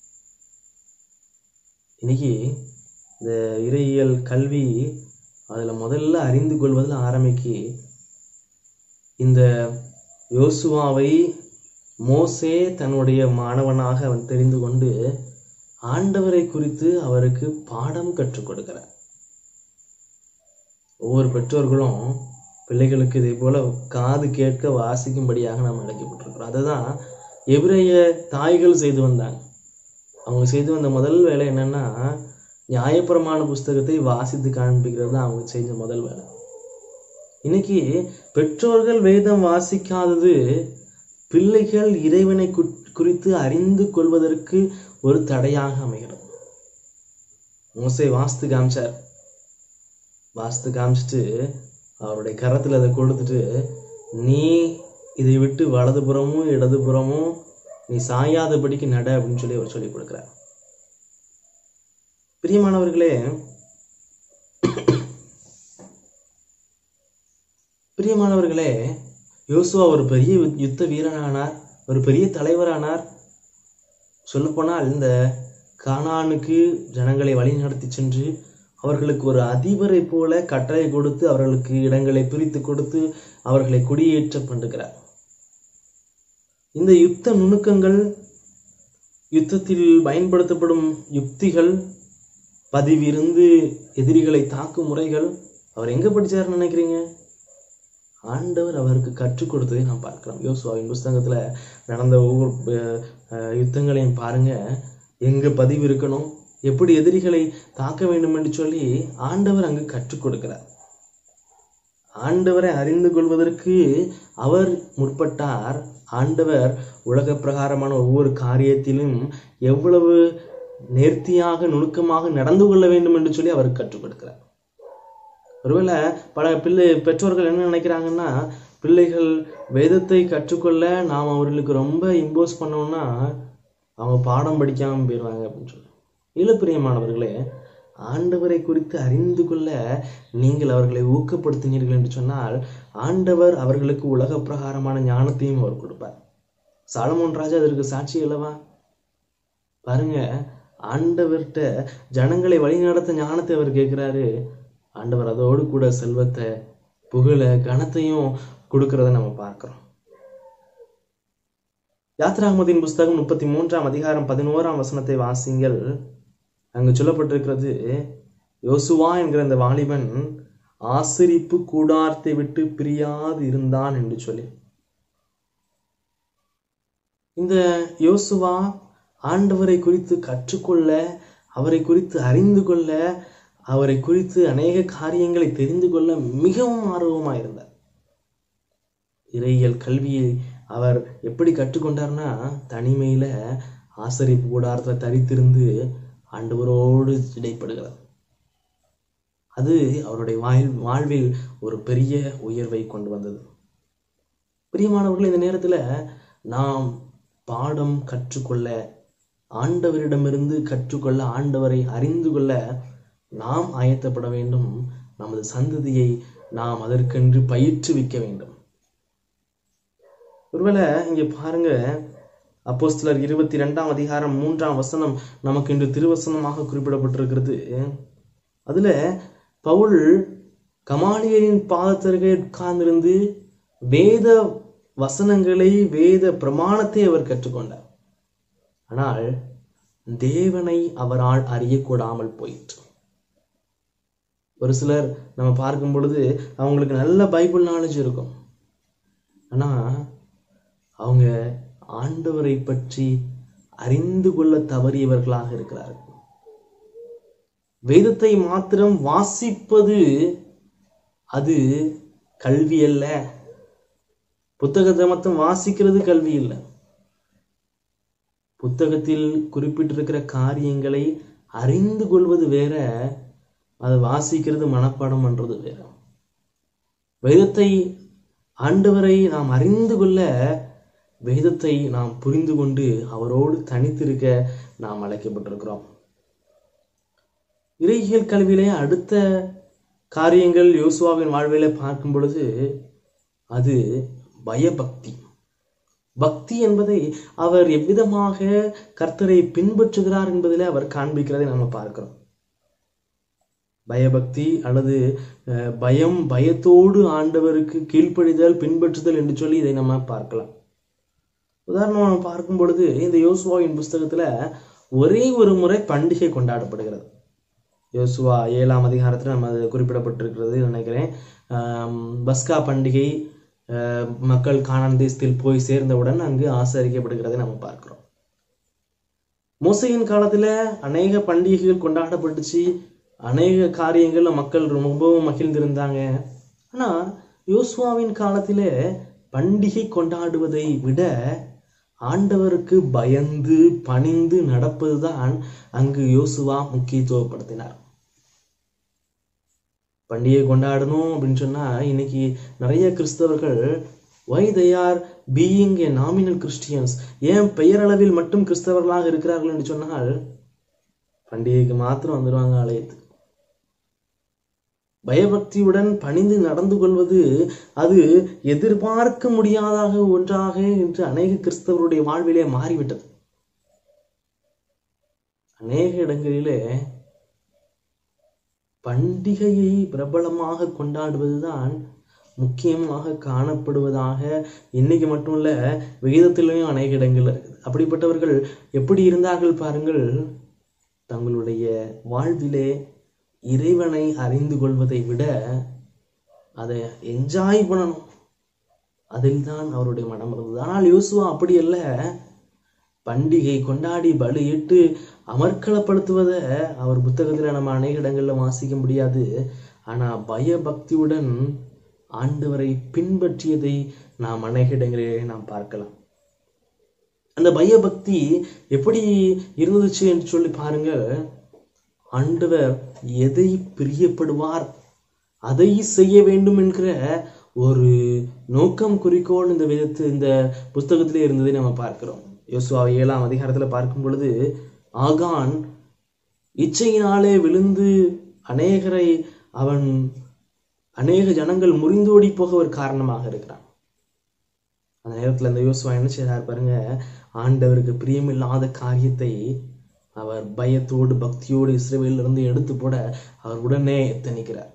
இன்னைக்கு இந்த இறையியல் கல்வி அதில் முதல்ல அறிந்து கொள்வதில் ஆரம்பிக்கு இந்த யோசுவாவை மோசே தன்னுடைய மாணவனாக அவன் தெரிந்து கொண்டு ஆண்டவரை குறித்து அவருக்கு பாடம் கற்றுக் கொடுக்கிறார் ஒவ்வொரு பெற்றோர்களும் பிள்ளைகளுக்கு இதே போல காது கேட்க வாசிக்கும்படியாக நாம் அழைக்கப்பட்டிருக்கிறோம் அதுதான் எபிரைய தாய்கள் செய்து வந்தாங்க அவங்க செய்து வந்த முதல் வேலை என்னன்னா நியாயப்பிரமாண புஸ்தகத்தை வாசித்து காண்பிக்கிறது தான் அவங்க செஞ்ச முதல் வேலை இன்னைக்கு பெற்றோர்கள் வேதம் வாசிக்காதது பிள்ளைகள் இறைவனை கு- குறித்து அறிந்து கொள்வதற்கு ஒரு தடையாக அமைகிறது மோசே வாஸ்து காமிச்சார் வாஸ்து காமிச்சிட்டு அவருடைய கரத்தில் அதை கொடுத்துட்டு நீ இதை விட்டு வலதுபுறமும் இடதுபுறமும் நீ சாயாதபடிக்கு நட அப்படின்னு சொல்லி அவர் சொல்லிக் கொடுக்கிறார் பிரியமானவர்களே பிரியமானவர்களே யோசுவா ஒரு பெரிய யுத்- யுத்த வீரனானார் ஒரு பெரிய தலைவரானார் சொல்லப்போனால் இந்த கானானுக்கு ஜனங்களை வழிநடத்தி சென்று அவர்களுக்கு ஒரு அதிபரை போல கட்டளை கொடுத்து அவர்களுக்கு இடங்களை பிரித்து கொடுத்து அவர்களை குடியேற்ற பண்ணுகிறார் இந்த யுத்த நுணுக்கங்கள் யுத்தத்தில் பயன்படுத்தப்படும் யுக்திகள் பதிவிருந்து எதிரிகளை தாக்கும் முறைகள் அவர் எங்க படிச்சாருன்னு நினைக்கிறீங்க ஆண்டவர் அவருக்கு கற்றுக் கொடுத்ததை நாம் பார்க்கிறோம் யோசுவாவின் புஸ்தகத்துல நடந்த ஒவ்வொரு அஹ், அஹ், யுத்தங்களையும் பாருங்க எங்க பதிவு இருக்கணும் எப்படி எதிரிகளை தாக்க வேண்டும் என்று சொல்லி ஆண்டவர் அங்கு கற்றுக் கொடுக்கிறார் ஆண்டவரை அறிந்து கொள்வதற்கு அவர் முற்பட்டார் ஆண்டவர் உலக பிரகாரமான ஒவ்வொரு காரியத்திலும் எவ்வளவு நேர்த்தியாக நுணுக்கமாக நடந்து கொள்ள வேண்டும் என்று சொல்லி அவர் கற்றுக் கொடுக்கிறார் ஒருவேளை பல பிள்ளை பெற்றோர்கள் என்ன நினைக்கிறாங்கன்னா பிள்ளைகள் வேதத்தை கற்றுக்கொள்ள நாம் அவர்களுக்கு ரொம்ப இம்போஸ் பண்ணோம்னா அவங்க பாடம் படிக்காம போயிடுவாங்க அப்படின்னு சொல்லி இல்ல பிரியமானவர்களே ஆண்டவரை குறித்து அறிந்து கொள்ள நீங்கள் அவர்களை ஊக்கப்படுத்தினீர்கள் என்று சொன்னால் ஆண்டவர் அவர்களுக்கு உலக பிரகாரமான ஞானத்தையும் அவர் கொடுப்பார் சாலமோன் ராஜா அதற்கு சாட்சி அல்லவா பாருங்க ஆண்டவர்கிட்ட ஜனங்களை வழிநடத்த ஞானத்தை அவர் கேட்கிறாரு ஆண்டவர் அதோடு கூட செல்வத்தை புகழ கனத்தையும் கொடுக்கறத நம்ம பார்க்கிறோம் யாத்ராமதின் புஸ்தகம் முப்பத்தி மூன்றாம் அதிகாரம் பதினோராம் வசனத்தை வாசிங்கள் அங்கு சொல்லப்பட்டிருக்கிறது யோசுவா என்கிற அந்த வாலிபன் ஆசிரிப்பு கூடாரத்தை விட்டு பிரியாது இருந்தான் என்று சொல்லி இந்த யோசுவா ஆண்டவரை குறித்து கற்றுக்கொள்ள அவரை குறித்து அறிந்து கொள்ள அவரை குறித்து அநேக காரியங்களை தெரிந்து கொள்ள மிகவும் ஆர்வமாக இருந்தார் இறையியல் கல்வியை அவர் எப்படி கற்றுக்கொண்டார்னா தனிமையில ஆசரிப்பு கூடாரத்தை தரித்திருந்து ஆண்டவரோடு இடைப்படுகிறார் அது அவருடைய வாழ் வாழ்வில் ஒரு பெரிய உயர்வை கொண்டு வந்தது பிரியமானவர்கள் இந்த நேரத்துல நாம் பாடம் கற்றுக்கொள்ள ஆண்டவரிடமிருந்து கற்றுக்கொள்ள ஆண்டவரை அறிந்து கொள்ள நாம் ஆயத்தப்பட வேண்டும் நமது சந்ததியை நாம் அதற்கென்று பயிற்றுவிக்க வேண்டும் ஒருவேளை இங்க பாருங்க அப்போஸ்தலர் இருபத்தி ரெண்டாம் அதிகாரம் மூன்றாம் வசனம் நமக்கு இன்று திருவசனமாக குறிப்பிடப்பட்டிருக்கிறது அதுல பவுல் கமாலியரின் பாதத்தருகே உட்கார்ந்திருந்து வேத வசனங்களை வேத பிரமாணத்தை அவர் கற்றுக்கொண்டார் ஆனால் தேவனை அவரால் அறியக்கூடாமல் போயிற்று ஒரு சிலர் நம்ம பார்க்கும் பொழுது அவங்களுக்கு நல்ல பைபிள் நாலேஜ் இருக்கும் ஆனா அவங்க ஆண்டவரை பற்றி அறிந்து கொள்ள தவறியவர்களாக இருக்கிறார்கள் வேதத்தை மாத்திரம் வாசிப்பது அது கல்வி அல்ல புத்தகத்தை மட்டும் வாசிக்கிறது கல்வி இல்லை புத்தகத்தில் குறிப்பிட்டிருக்கிற காரியங்களை அறிந்து கொள்வது வேற அதை வாசிக்கிறது மனப்பாடம் பண்றது வேற வேதத்தை ஆண்டவரை நாம் அறிந்து கொள்ள வேதத்தை நாம் புரிந்து கொண்டு அவரோடு தனித்திருக்க நாம் அழைக்கப்பட்டிருக்கிறோம் இறையியல் கல்வியிலே அடுத்த காரியங்கள் யோசுவாவின் வாழ்விலே பார்க்கும் பொழுது அது பயபக்தி பக்தி என்பதை அவர் எவ்விதமாக கர்த்தரை பின்பற்றுகிறார் என்பதிலே அவர் காண்பிக்கிறதை நம்ம பார்க்கிறோம் பயபக்தி அல்லது அஹ், பயம் பயத்தோடு ஆண்டவருக்கு கீழ்ப்படிதல் பின்பற்றுதல் என்று சொல்லி இதை நம்ம பார்க்கலாம் உதாரணமா நம்ம பார்க்கும் பொழுது இந்த யோசுவாவின் புஸ்தகத்துல ஒரே ஒரு முறை பண்டிகை கொண்டாடப்படுகிறது யோசுவா ஏழாம் அதிகாரத்தில் நம்ம அது குறிப்பிடப்பட்டிருக்கிறது நினைக்கிறேன் ஆம், பஸ்கா பண்டிகை அஹ், மக்கள் கானான் தேசத்தில் போய் சேர்ந்தவுடன் அங்கு ஆசரிக்கப்படுகிறதை நம்ம பார்க்கிறோம் மோசையின் காலத்துல அநேக பண்டிகைகள் கொண்டாடப்பட்டுச்சு அநேக காரியங்கள்ல மக்கள் ரொம்பவும் மகிழ்ந்திருந்தாங்க ஆனா யோசுவாவின் காலத்திலே பண்டிகை கொண்டாடுவதை விட ஆண்டவருக்கு பயந்து பணிந்து நடப்பதுதான் அங்கு யோசுவா முக்கியத்துவப்படுத்தினார் பண்டிகை கொண்டாடணும் அப்படின்னு சொன்னா இன்னைக்கு நிறைய கிறிஸ்தவர்கள் why they are being a nominal Christians ஏன் பெயரளவில் மட்டும் கிறிஸ்தவர்களாக இருக்கிறார்கள் என்று சொன்னால் பண்டிகைக்கு மாத்திரம் வந்துடுவாங்க ஆலயத்துக்கு பயபக்தியுடன் பணிந்து நடந்து கொள்வது அது எதிர்பார்க்க முடியாதாக ஒன்றாக என்று அநேக கிறிஸ்தவருடைய வாழ்விலே மாறிவிட்டது அநேக இடங்களிலே பண்டிகையை பிரபலமாக கொண்டாடுவதுதான் முக்கியமாக காணப்படுவதாக இன்னைக்கு மட்டும் இல்ல விகிதத்திலையும் அநேக இடங்கள் இருக்குது அப்படிப்பட்டவர்கள் எப்படி இருந்தார்கள் பாருங்கள் தங்களுடைய வாழ்விலே இறைவனை அறிந்து கொள்வதை விட அதை என்ஜாய் பண்ணணும் அதில் தான் அவருடைய மனம் இருந்தது ஆனால் யோசுவா அப்படி அல்ல பண்டிகை கொண்டாடி பலியிட்டு அமர்க்களப்படுத்துவதை அவர் புத்தகத்தில் நம்ம அநேக இடங்கள்ல வாசிக்க முடியாது ஆனா பயபக்தியுடன் ஆண்டவரை பின்பற்றியதை நாம் அநேக இடங்களிலே நாம் பார்க்கலாம் அந்த பயபக்தி எப்படி இருந்துச்சு என்று சொல்லி பாருங்கள் ஆண்டவர் எதை பிரியப்படுவார் அதை செய்ய வேண்டும் என்கிற ஒரு நோக்கம் குறிக்கோள் இந்த விதத்து இந்த புஸ்தகத்திலே இருந்ததை நம்ம பார்க்கிறோம் யோசுவா ஏழாம் அதிகாரத்துல பார்க்கும் பொழுது ஆகான் இச்சையினாலே விழுந்து அநேகரை அவன் அநேக ஜனங்கள் முறிந்தோடி போக ஒரு காரணமாக இருக்கிறான் அந்த நேரத்துல இந்த யோசுவா என்ன செய்றார் பாருங்க ஆண்டவருக்கு பிரியமில்லாத காரியத்தை அவர் பயத்தோடு பக்தியோடு இஸ்ரவேலில் இருந்து எடுத்து போட அவர் உடனே எத்தனிக்கிறார்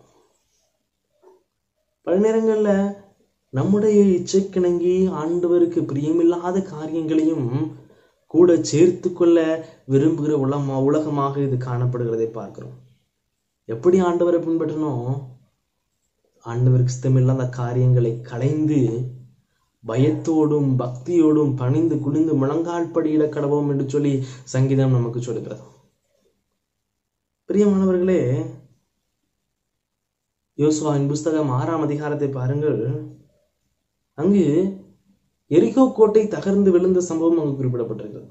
பல நேரங்கள்ல நம்முடைய இச்சைக்கிணங்கி ஆண்டவருக்கு பிரியமில்லாத காரியங்களையும் கூட சேர்த்து கொள்ள விரும்புகிற உலகமா உலகமாக இது காணப்படுகிறதை பார்க்கிறோம் எப்படி ஆண்டவரை பின்பற்றணும் ஆண்டவருக்கு இஷ்டமில்லாத காரியங்களை களைந்து பயத்தோடும் பக்தியோடும் பணிந்து குனிந்து முழங்கால் படியிட கடவோம் என்று சொல்லி சங்கீதம் நமக்கு சொல்லுகிறது பிரியமானவர்களே யோசுவாவின் புஸ்தகம் ஆறாம் அதிகாரத்தை பாருங்கள் அங்கு எரிகோ கோட்டை தகர்ந்து விழுந்த சம்பவம் அங்கு குறிப்பிடப்பட்டிருக்கிறது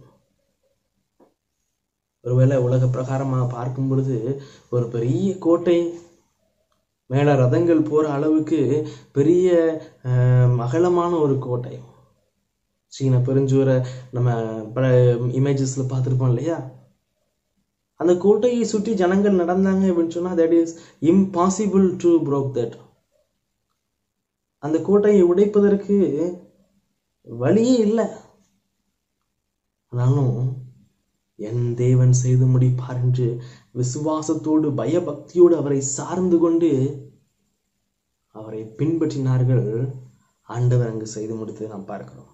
ஒருவேளை உலக பிரகாரமாக பார்க்கும் பொழுது ஒரு பெரிய கோட்டை மேல ரதங்கள் போற அளவுக்கு பெரிய ஆஹ், அகலமான ஒரு கோட்டை சீன பெருஞ்சுவரை நம்ம பல இமேஜஸ்ல பார்த்துருப்போம் இல்லையா அந்த கோட்டையை சுற்றி ஜனங்கள் நடந்தாங்க அப்படின்னு சொன்னா that is impossible to broke that அந்த கோட்டையை உடைப்பதற்கு வழியே இல்லை ஆனாலும் என் தேவன் செய்து முடிப்பார் என்று விசுவாசத்தோடு பயபக்தியோடு அவரை சார்ந்து கொண்டு அவரை பின்பற்றினார்கள் ஆண்டவர் அங்கு செய்து முடித்ததை நாம் பார்க்கிறோம்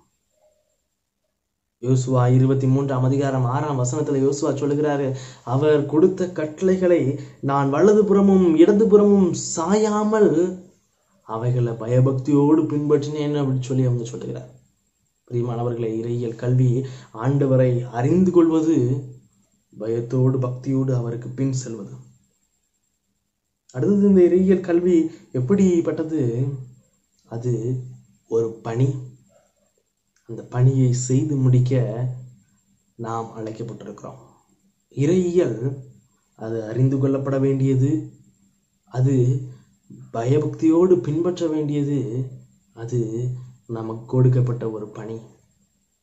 யோசுவா இருபத்தி மூன்றாம் அதிகாரம் ஆறாம் வசனத்துல யோசுவா சொல்லுகிறாரு அவர் கொடுத்த கட்டளைகளை நான் வலதுபுறமும் இடதுபுறமும் சாயாமல் அவைகளை பயபக்தியோடு பின்பற்றினேன் அப்படின்னு சொல்லி அவங்க சொல்லுகிறார் பிரியமானவர்களை இறையியல் கல்வி ஆண்டவரை அறிந்து கொள்வது பயத்தோடு பக்தியோடு அவருக்கு பின் செல்வது அடுத்தது இந்த இறையியல் கல்வி எப்படிப்பட்டது அது ஒரு பணி அந்த பணியை செய்து முடிக்க நாம் அழைக்கப்பட்டிருக்கிறோம் இறையியல் அது அறிந்து கொள்ளப்பட வேண்டியது அது பயபக்தியோடு பின்பற்ற வேண்டியது அது நமக்கு கொடுக்கப்பட்ட ஒரு பணி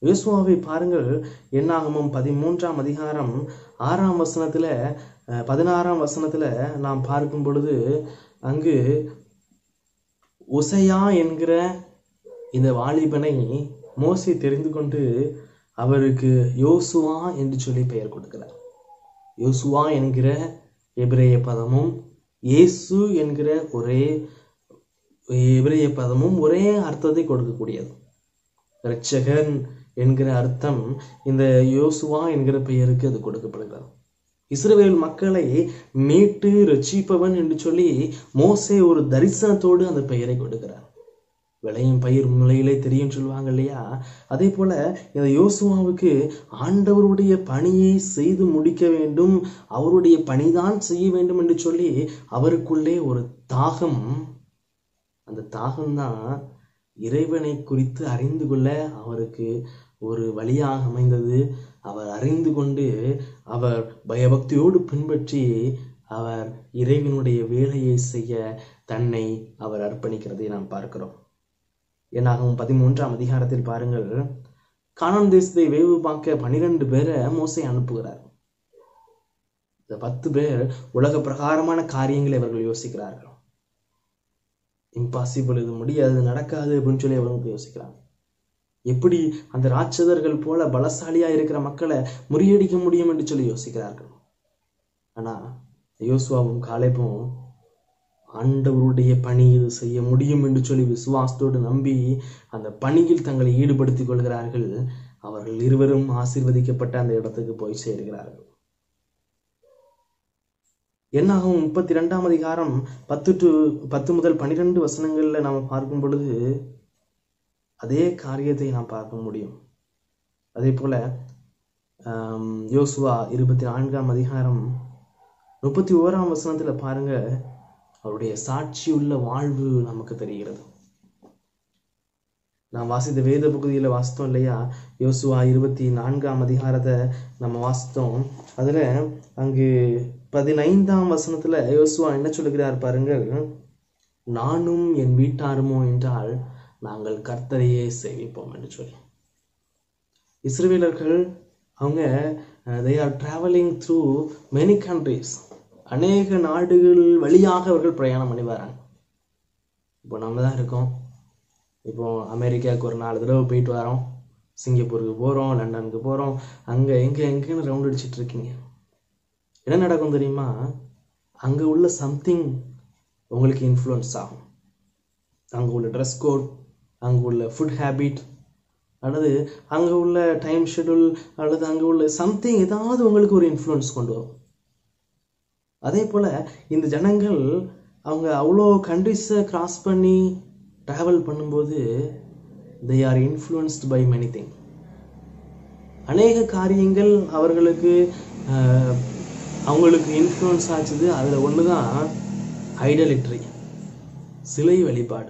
யோசுவாவை பாருங்கள் என்னாகமும் பதிமூன்றாம் அதிகாரம் ஆறாம் வசனத்துல அஹ், பதினாறாம் வசனத்துல நாம் பார்க்கும் பொழுது அங்கு உசையா என்கிற இந்த வாலிபனை மோசே தெரிந்து கொண்டு அவருக்கு யோசுவா என்று சொல்லி பெயர் கொடுக்கிறார் யோசுவா என்கிற எபிரேய பதமும் இயேசு என்கிற ஒரே எபிரேய பதமும் ஒரே அர்த்தத்தை கொடுக்கக்கூடியது இரட்சகன் என்கிற அர்த்தம் இந்த யோசுவா என்கிற பெயருக்கு அது கொடுக்கப்படுகிறது இஸ்ரவேல் மக்களை மீட்டு ரட்சிப்பவன் என்று சொல்லி மோசே ஒரு தரிசனத்தோடு அந்த பெயரை கொடுக்கிறார் விளையும் பயிர் முளையிலே தெரியும் சொல்லுவாங்க இல்லையா அதே போல இந்த யோசுவாவுக்கு ஆண்டவருடைய பணியை செய்து முடிக்க வேண்டும் அவருடைய பணிதான் செய்ய வேண்டும் என்று சொல்லி அவருக்குள்ளே ஒரு தாகம் அந்த தாகம்தான் இறைவனை குறித்து அறிந்து கொள்ள அவருக்கு ஒரு வழியாக அமைந்தது அவர் அறிந்து கொண்டு அவர் பயபக்தியோடு பின்பற்றி அவர் இறைவனுடைய வேலையை செய்ய தன்னை அவர் அர்ப்பணிக்கிறதை நாம் பார்க்கிறோம் என்னாகும் பதிமூன்றாம் அதிகாரத்தில் பாருங்கள் கானான் தேசத்தை வேவு பார்க்க பனிரெண்டு பேரை மோசை அனுப்புகிறார் இந்த பத்து பேர் உலக பிரகாரமான காரியங்களை அவர்கள் யோசிக்கிறார்கள் இம்பாசிபிள் இது முடியாது நடக்காது அப்படின்னு சொல்லி அவங்களுக்கு யோசிக்கிறாங்க எப்படி அந்த ராட்சதர்கள் போல பலசாலியா இருக்கிற மக்களை முறியடிக்க முடியும் என்று சொல்லி யோசிக்கிறார்கள் ஆனா யோசுவாவும் காலேப்பும் ஆண்டவருடைய பணி இது செய்ய முடியும் என்று சொல்லி விசுவாசத்தோடு நம்பி அந்த பணியில் தங்களை ஈடுபடுத்திக் கொள்கிறார்கள் அவர்கள் இருவரும் ஆசீர்வதிக்கப்பட்ட அந்த இடத்துக்கு போய் சேர்கிறார்கள் என்னாகும் முப்பத்தி ரெண்டாம் அதிகாரம் பத்து டு பத்து முதல் பன்னிரெண்டு வசனங்கள்ல நாம் பார்க்கும் பொழுது அதே காரியத்தை நாம் பார்க்க முடியும் அதே போல ஆம், யோசுவா இருபத்தி நான்காம் அதிகாரம் முப்பத்தி ஓராம் வசனத்துல பாருங்க அவருடைய சாட்சியுள்ள வாழ்வு நமக்கு தெரிகிறது நாம் வாசித்த வேத பகுதியில வாசித்தோம் இல்லையா யோசுவா இருபத்தி நான்காம் அதிகாரத்தை நம்ம வாசித்தோம் அதுல அங்கு பதினைந்தாம் வசனத்துல யோசுவா என்ன சொல்லுகிறார் பாருங்கள் நானும் என் வீட்டாருமோ என்றால் நாங்கள் கர்த்தரையே சேவிப்போம் என்று சொல்லி இஸ்ரவேலர்கள் அவங்க they are travelling through many countries அநேக நாடுகள் வழியாக அவர்கள் பிரயாணம் பண்ணி வராங்க இப்போ நம்ம தான் இருக்கோம் இப்போ அமெரிக்காவுக்கு ஒரு நாலு தடவை போயிட்டு வரோம் சிங்கப்பூருக்கு போகிறோம் லண்டனுக்கு போகிறோம் அங்கே எங்கே எங்கேன்னு ரவுண்ட் அடிச்சிட்டு இருக்கீங்க என்ன நடக்கும் தெரியுமா அங்கே உள்ள சம்திங் உங்களுக்கு இன்ஃப்ளூயன்ஸ் ஆகும் அங்கே உள்ள ட்ரெஸ் கோட் அங்கே உள்ள ஃபுட் ஹேபிட் அல்லது அங்கே உள்ள டைம் ஷெட்யூல் அல்லது அங்கே உள்ள சம்திங் ஏதாவது உங்களுக்கு ஒரு இன்ஃப்ளூயன்ஸ் கொண்டு வரும் அதே போல் இந்த ஜனங்கள் அவங்க அவ்வளோ கண்ட்ரிஸை கிராஸ் பண்ணி ட்ராவல் பண்ணும்போது they are influenced by many thing அநேக காரியங்கள் அவர்களுக்கு ஆஹ், அவங்களுக்கு இன்ஃப்ளூயன்ஸ் ஆச்சுது அதில் ஒன்று தான் ஐடலிட்ரி சிலை வழிபாடு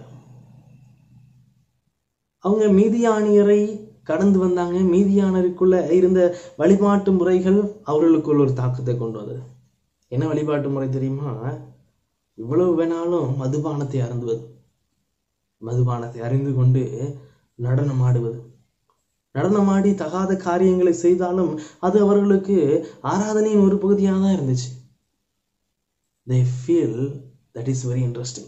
அவங்க மீதியானியரை கடந்து வந்தாங்க மீதியானருக்குள்ள இருந்த வழிபாட்டு முறைகள் அவர்களுக்குள்ள ஒரு தாக்கத்தை கொண்டு வந்தது என்ன வழிபாட்டு முறை தெரியுமா இவ்வளவு வேணாலும் மதுபானத்தை அருந்துவது மதுபானத்தை அறிந்து கொண்டு நடனம் ஆடுவது நடனமாடி தகாத காரியங்களை செய்தாலும் அது அவர்களுக்கு ஆராதனையின் ஒரு பகுதியாக தான் இருந்துச்சு they feel that is very interesting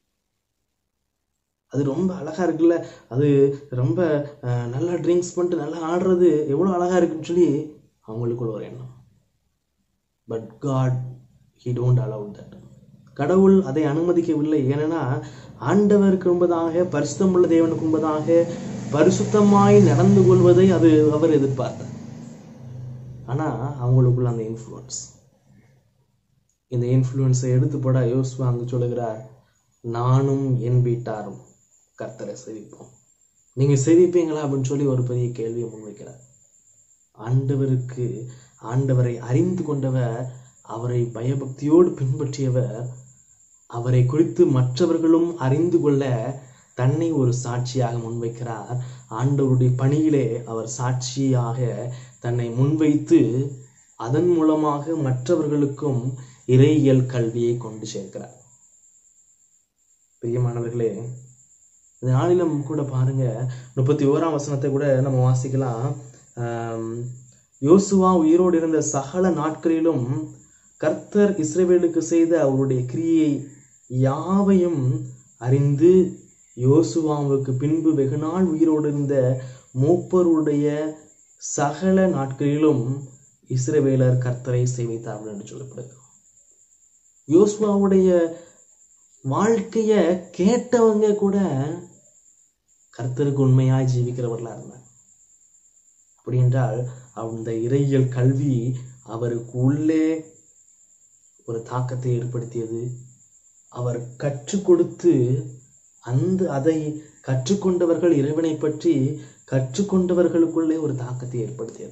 அது ரொம்ப அழகா இருக்குல்ல அது ரொம்ப அஹ், நல்லா ட்ரிங்க்ஸ் பண்ணிட்டு நல்லா ஆடுறது எவ்வளோ அழகா இருக்குன்னு சொல்லி அவங்களுக்குள்ள ஒரு எண்ணம் but God he don't allowed that கடவுள் அதை அனுமதிக்கவில்லை ஏனெனா ஆண்டவருக்கு முன்பதாக பரிசுத்தமுள்ள தேவனுக்கு முன்பதாக பரிசுத்தமாய் நடந்து கொள்வதை அது அவர் எதிர்பார்த்தார் ஆனா அவங்களுக்குள்ள அந்த இன்ஃப்ளூயன்ஸ் இந்த இன்ஃப்ளூயன்ஸை எடுத்து போட யோசுவா அங்கு சொல்லுகிறார் நானும் என் வீட்டாரும் கர்த்தரை சேவிப்போம் நீங்க சேவிப்பீங்களா அப்படின்னு சொல்லி ஒரு பெரிய கேள்வியை முன்வைக்கிறார் ஆண்டவருக்கு ஆண்டவரை அறிந்து கொண்டவர் அவரை பயபக்தியோடு பின்பற்றியவர் அவரை குறித்து மற்றவர்களும் அறிந்து கொள்ள தன்னை ஒரு சாட்சியாக முன்வைக்கிறார் ஆண்டவருடைய பணியிலே அவர் சாட்சியாக தன்னை முன்வைத்து அதன் மூலமாக மற்றவர்களுக்கும் இறையியல் கல்வியை கொண்டு சேர்க்கிறார் பிரியமானவர்களே இந்த நாளிலும் கூட பாருங்க முப்பத்தி ஓராம் வசனத்தை கூட நம்ம வாசிக்கலாம் ஆம், யோசுவா உயிரோடு இருந்த சகல நாட்களிலும் கர்த்தர் இஸ்ரவேலுக்கு செய்த அவருடைய கிரியை யாவையும் அறிந்து யோசுவாவுக்கு பின்பு வெகுநாள் உயிரோடு இருந்த மூப்பருடைய சகல நாட்களிலும் இஸ்ரவேலர் கர்த்தரை சேவித்தார்கள் என்று சொல்லப்படுகிறது யோசுவாவுடைய வாழ்க்கைய கேட்டவங்க கூட கர்த்தருக்கு உண்மையாய் ஜீவிக்கிறவர்களா இருந்தாங்க அப்படி என்றால் அந்த இறையியல் கல்வி அவருக்கு உள்ளே ஒரு தாக்கத்தை ஏற்படுத்தியது அவர் கற்றுக் கொடுத்து அந்த அதை கற்றுக்கொண்டவர்கள் இறைவனை பற்றி கற்றுக்கொண்டவர்களுக்குள்ளே ஒரு தாக்கத்தை ஏற்படுத்தியது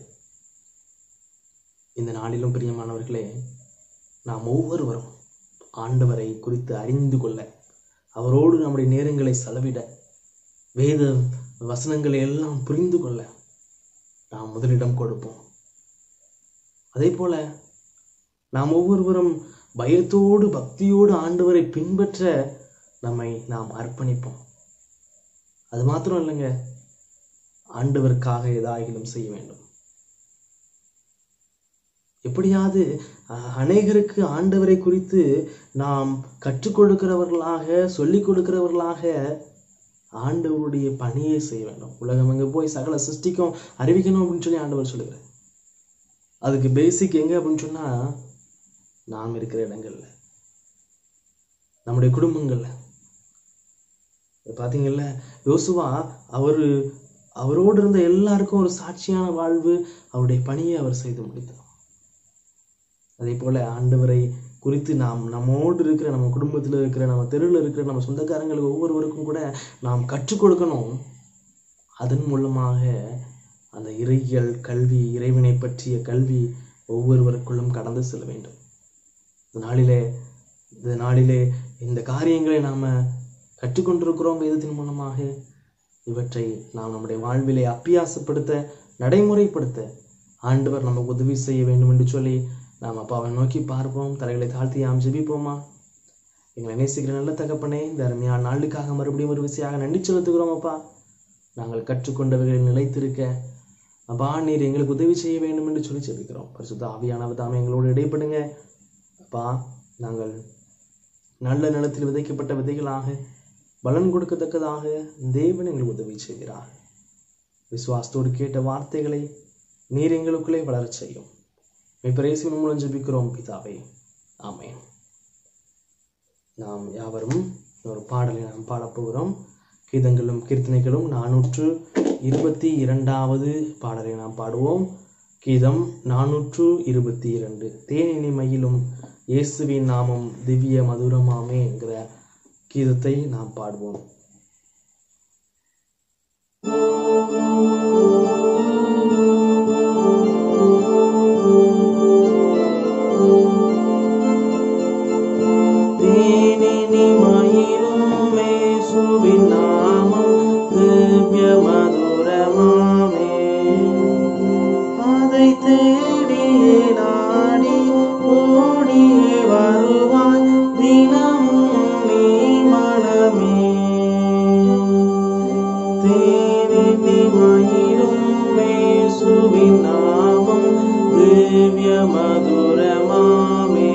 இந்த நாளிலும் பிரியமானவர்களே நாம் ஒவ்வொருவரும் ஆண்டவரை குறித்து அறிந்து கொள்ள அவரோடு நம்முடைய நேரங்களை செலவிட வேத வசனங்களை எல்லாம் புரிந்து கொள்ள நாம் முதலிடம் கொடுப்போம் அதே போல நாம் ஒவ்வொருவரும் பயத்தோடு பக்தியோடு ஆண்டவரை பின்பற்ற நம்மை நாம் அர்ப்பணிப்போம் அது மாத்திரம் இல்லைங்க ஆண்டவருக்காக ஏதாகிலும் செய்ய வேண்டும் எப்படியாவது அஹ், அநேகருக்கு ஆண்டவரை குறித்து நாம் கற்றுக் கொடுக்கிறவர்களாக சொல்லிக் கொடுக்கிறவர்களாக ஆண்டவருடைய பணியை செய்ய வேண்டும் உலகம் எங்க போய் சகல சிருஷ்டிக்கும் அறிவிக்கணும் அப்படின்னு சொல்லி ஆண்டவர் சொல்லுகிறார் அதுக்கு பேசிக் எங்க அப்படின்னு சொன்னா நாம் இருக்கிற இடங்கள்ல நம்முடைய குடும்பங்கள்ல பாத்தீங்கல்ல யோசுவா அவரு அவரோடு இருந்த எல்லாருக்கும் ஒரு சாட்சியான வாழ்வு அவருடைய பணியை அவர் செய்து முடித்தார் அதே போல ஆண்டவரை குறித்து நாம் நம்மோடு இருக்கிற நம்ம குடும்பத்தில் இருக்கிற நம்ம தெருவில் இருக்கிற நம்ம சொந்தக்காரங்களுக்கு ஒவ்வொருவருக்கும் கூட நாம் கற்றுக் கொடுக்கணும் அதன் மூலமாக அந்த இறையியல் கல்வி இறைவனை பற்றிய கல்வி ஒவ்வொருவருக்குள்ளும் கடந்து செல்ல வேண்டும் இந்த நாளிலே இந்த நாளிலே இந்த காரியங்களை நாம கற்றுக்கொண்டிருக்கிறோம் வேதத்தின் மூலமாக இவற்றை நாம் நம்முடைய வாழ்விலே அப்பியாசப்படுத்த நடைமுறைப்படுத்த ஆண்டவர் நமக்கு உதவி செய்ய வேண்டும் என்று சொல்லி நாம் அப்பாவை நோக்கி பார்ப்போம் தலைகளை தாழ்த்தி நாம் ஜெபிப்போமா எங்களை நேசிக்கிற நல்ல தகப்பனே இந்த அருமையான நாளுக்காக மறுபடியும் ஒரு விசையாக நன்றி செலுத்துகிறோம் அப்பா நாங்கள் கற்றுக்கொண்டவைகளில் நிலைத்திருக்க அப்பா நீர் எங்களுக்கு உதவி செய்ய வேண்டும் என்று சொல்லி ஜெபிக்கிறோம் பரிசுத்த ஆவியானவர் தாமே எங்களோடு இடைப்படுங்க அப்பா நாங்கள் நல்ல நிலத்தில் விதைக்கப்பட்ட விதைகளாக பலன் கொடுக்கத்தக்கதாக தேவன் எங்களுக்கு உதவி செய்கிறார் விசுவாசத்தோடு கேட்ட வார்த்தைகளை நீர் எங்களுக்குள்ளே வளரச் செய்யும் பிரேசின் மூலம் ஜெபிக்கிறோம் பிதாவே ஆமென் நாம் யாவரும் ஒரு பாடலை நாம் பாடப் போகிறோம் கீதங்களும் கீர்த்தனைகளும் நானூற்று இருபத்தி இரண்டாவது பாடலை நாம் பாடுவோம் கீதம் நானூற்று இருபத்தி இரண்டு தேனினி மயிலும் இயேசுவின் நாமம் திவ்ய மதுரமாமே என்கிற கீதத்தை நாம் பாடுவோம் தேனினி மயிலும் இயேசுவின் நாமம் திவ்ய மதுரமாமே அதை தேடியே நாடி ஓடியே வருவாய் தினமும் நீ மனமே தேனினி மயிலும் இயேசுவின் நாமம் திவ்ய மதுரமாமே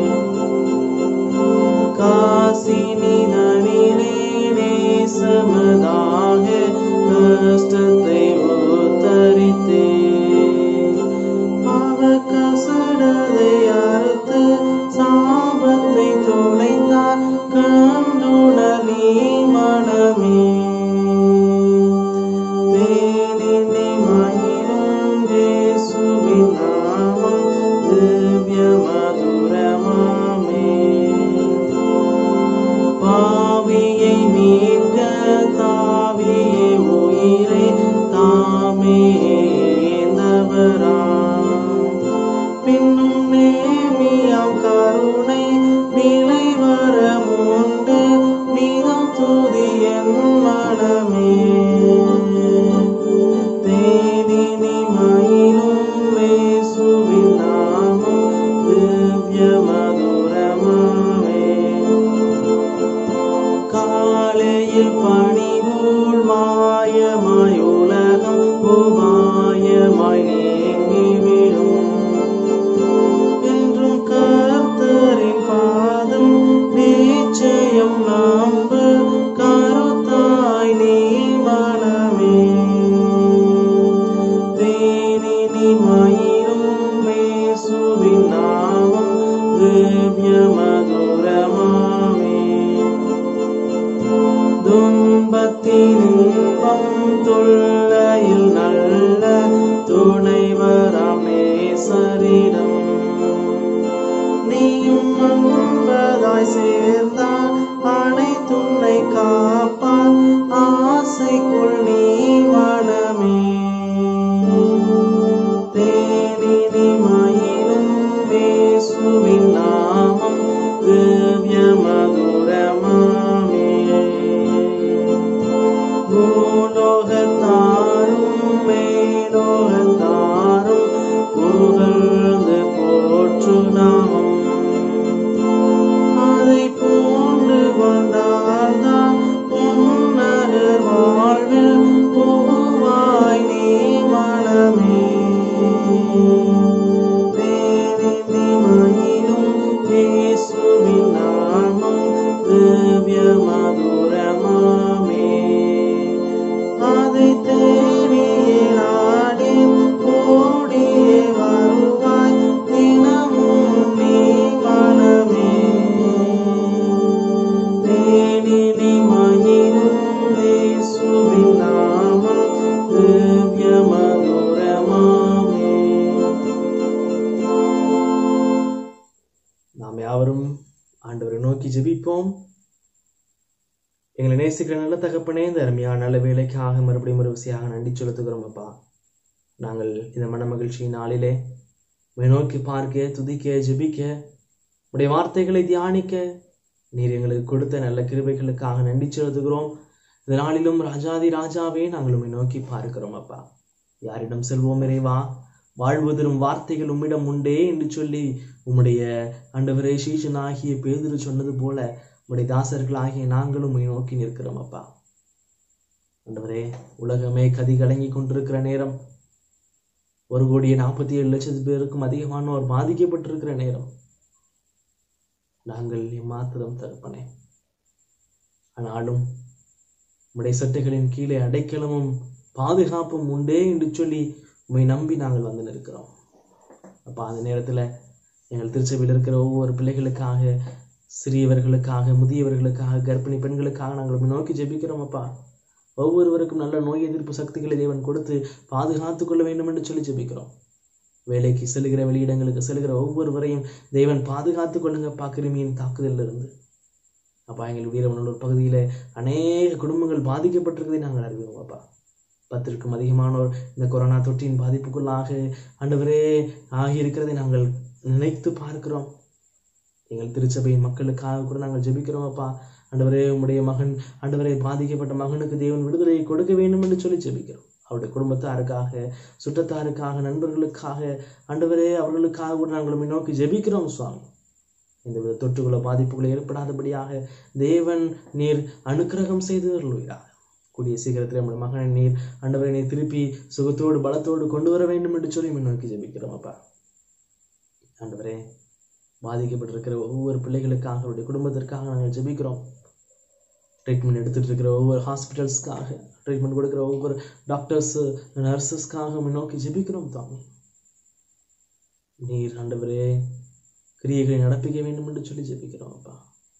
காசினிதனிலே நேசமதாக கஷ்டத்தை உத்தரித்தே பாவ கசடதை அறுத்து சாபத்தை தொலைத்தார் கண்டுணர் நீ மனமே தேனினை மயிலும் இயேசுவின் நாமம் திவ்ய தாய் நீங்கிவிடும் என்றும் கர்த்தரின் பாதம் நிச்சயம் நம்பு கருத்தாய் நீ மனமே தேனினி மயிரும் மேசுவின் நாமம் திவ்ய மதுரமாமே துன்பத்தின் இன்பம் தொல்லையில் நல்ல துணைவராம் நேசரிடம் நீயும் அன்பதாய் சேர்ந்தால் அனைத்துன்னை காப்பார் ஆசைக்குள் நீ மனமே தேனினி மயிலும் வேசுவின் நாமம் திவ்ய மதுரமாமே பூலோகத்தாரும் மேலோகத்தாரும் புகழ்ந்து போற்று நாமம் அதை பூண்டு கொண்டால்தான் பொன்னகர் வாழ்வில் புகுவாய் நீ மனமே தேனினி மயிலும் இயேசுவின் நாமம் திவ்ய மதுரமாமே அதை தேடியே நாடி ஓடியே வருவாய் தினமும் நீ மனமே தேனினி மயிலும் இயேசுவின் நாமம் திவ்ய மதுரமாமே நாம் யாவரும் ஆண்டவரை நோக்கி ஜெபிப்போம் எங்களை நேசிக்கிற நல்ல தகப்பனே இந்த அருமையான நல்ல வேலைக்காக மறுபடியும் ஒரு விசையாக நன்றி செலுத்துகிறோம் அப்பா நாங்கள் இந்த மன மகிழ்ச்சி நாளிலே உம்மை நோக்கி பார்க்க துதிக்க ஜெபிக்க உடைய வார்த்தைகளை தியானிக்க நீர் எங்களுக்கு கொடுத்த நல்ல கிருபைகளுக்காக நன்றி செலுத்துகிறோம் இந்த நாளிலும் ராஜாதி ராஜாவே நாங்கள் உம்மை நோக்கி பார்க்கிறோம் அப்பா யாரிடம் செல்வோம் இறைவா வாழ்வதரும் வார்த்தைகள் உம்மிடம் உண்டே என்று சொல்லி உம்முடைய ஆண்டவரே சீஷனாகிய பேதுரு சொன்னது போல உம்முடைய தாசர்களாகிய நாங்களும் உம்மை நோக்கி நிற்கிறோம் அப்பா ஆண்டவரே உலகமே கதி கலங்கி கொண்டிருக்கிற நேரம் ஒரு கோடியே நாற்பத்தி ஏழு லட்சத்து பேருக்கும் அதிகமானோர் பாதிக்கப்பட்டிருக்கிற நேரம் நாங்கள் எம்மாத்திரம் தகப்பனே ஆனாலும் உம்முடைய சட்டைகளின் கீழே அடைக்கலமும் பாதுகாப்பும் உண்டே என்று சொல்லி உம்மை நம்பி நாங்கள் வந்து நிற்கிறோம் அப்பா அந்த நேரத்துல எங்கள் திருச்சபையில் இருக்கிற ஒவ்வொரு பிள்ளைகளுக்காக சிறியவர்களுக்காக முதியவர்களுக்காக கர்ப்பிணி பெண்களுக்காக நாங்கள் உம்மை நோக்கி ஜெபிக்கிறோம் அப்பா ஒவ்வொருவருக்கும் நல்ல நோய் எதிர்ப்பு சக்திகளை தேவன் கொடுத்து பாதுகாத்துக் கொள்ள வேண்டும் என்று சொல்லி ஜெபிக்கிறோம் வேலைக்கு செல்கிற வெளியிடங்களுக்கு செல்கிற ஒவ்வொருவரையும் தேவன் பாதுகாத்துக் கொள்ளுங்கப்பா கிருமியின் தாக்குதலில் இருந்து அப்பா எங்கள் வீரவனூர் பகுதியில அநேக குடும்பங்கள் பாதிக்கப்பட்டிருக்கிறதை நாங்கள் அறிவோம் அப்பா பத்திற்கும் அதிகமானோர் இந்த கொரோனா தொற்றின் பாதிப்புக்குள்ளாக ஆண்டவரே ஆகியிருக்கிறதை நாங்கள் நினைத்து பார்க்கிறோம் எங்கள் திருச்சபையின் மக்களுக்காக கூட நாங்கள் ஜெபிக்கிறோம் அப்பா ஆண்டவரே உம்முடைய மகன் ஆண்டவரே பாதிக்கப்பட்ட மகனுக்கு தேவன் விடுதலையை கொடுக்க வேண்டும் என்று சொல்லி ஜெபிக்கிறோம் அவருடைய குடும்பத்தாருக்காக சுற்றத்தாருக்காக நண்பர்களுக்காக ஆண்டவரே அவர்களுக்காக கூட நாங்கள் உம்மை நோக்கி ஜெபிக்கிறோம் சுவாமி இந்த தொற்றுகளோ பாதிப்புகளோ ஏற்படாதபடியாக தேவன் நீர் அனுக்கிரகம் செய்து அருள்வீராக கூடிய சீக்கிரத்தில் நம்முடைய மகனை நீர் ஆண்டவரை நீர் திருப்பி சுகத்தோடு பலத்தோடு கொண்டு வர வேண்டும் என்று சொல்லி உம்மை நோக்கி ஜெபிக்கிறோம் அப்பா ஆண்டவரே பாதிக்கப்பட்டிருக்கிற ஒவ்வொரு பிள்ளைகளுக்காக அவருடைய குடும்பத்திற்காக நாங்கள் ஜெபிக்கிறோம் ட்ரீட்மெண்ட் எடுத்துட்டு இருக்கிற ஒவ்வொரு ஹாஸ்பிட்டல்ஸ்க்காக ட்ரீட்மெண்ட் கொடுக்குற ஒவ்வொரு டாக்டர்ஸ் நர்சஸ்க்காக உம்மை நோக்கி ஜெபிக்கிறோம் தாமே நீர் ஆண்டவரே கிரியைகளை நடப்பிக்க வேண்டும் என்று சொல்லி ஜெபிக்கிறோம் அப்பா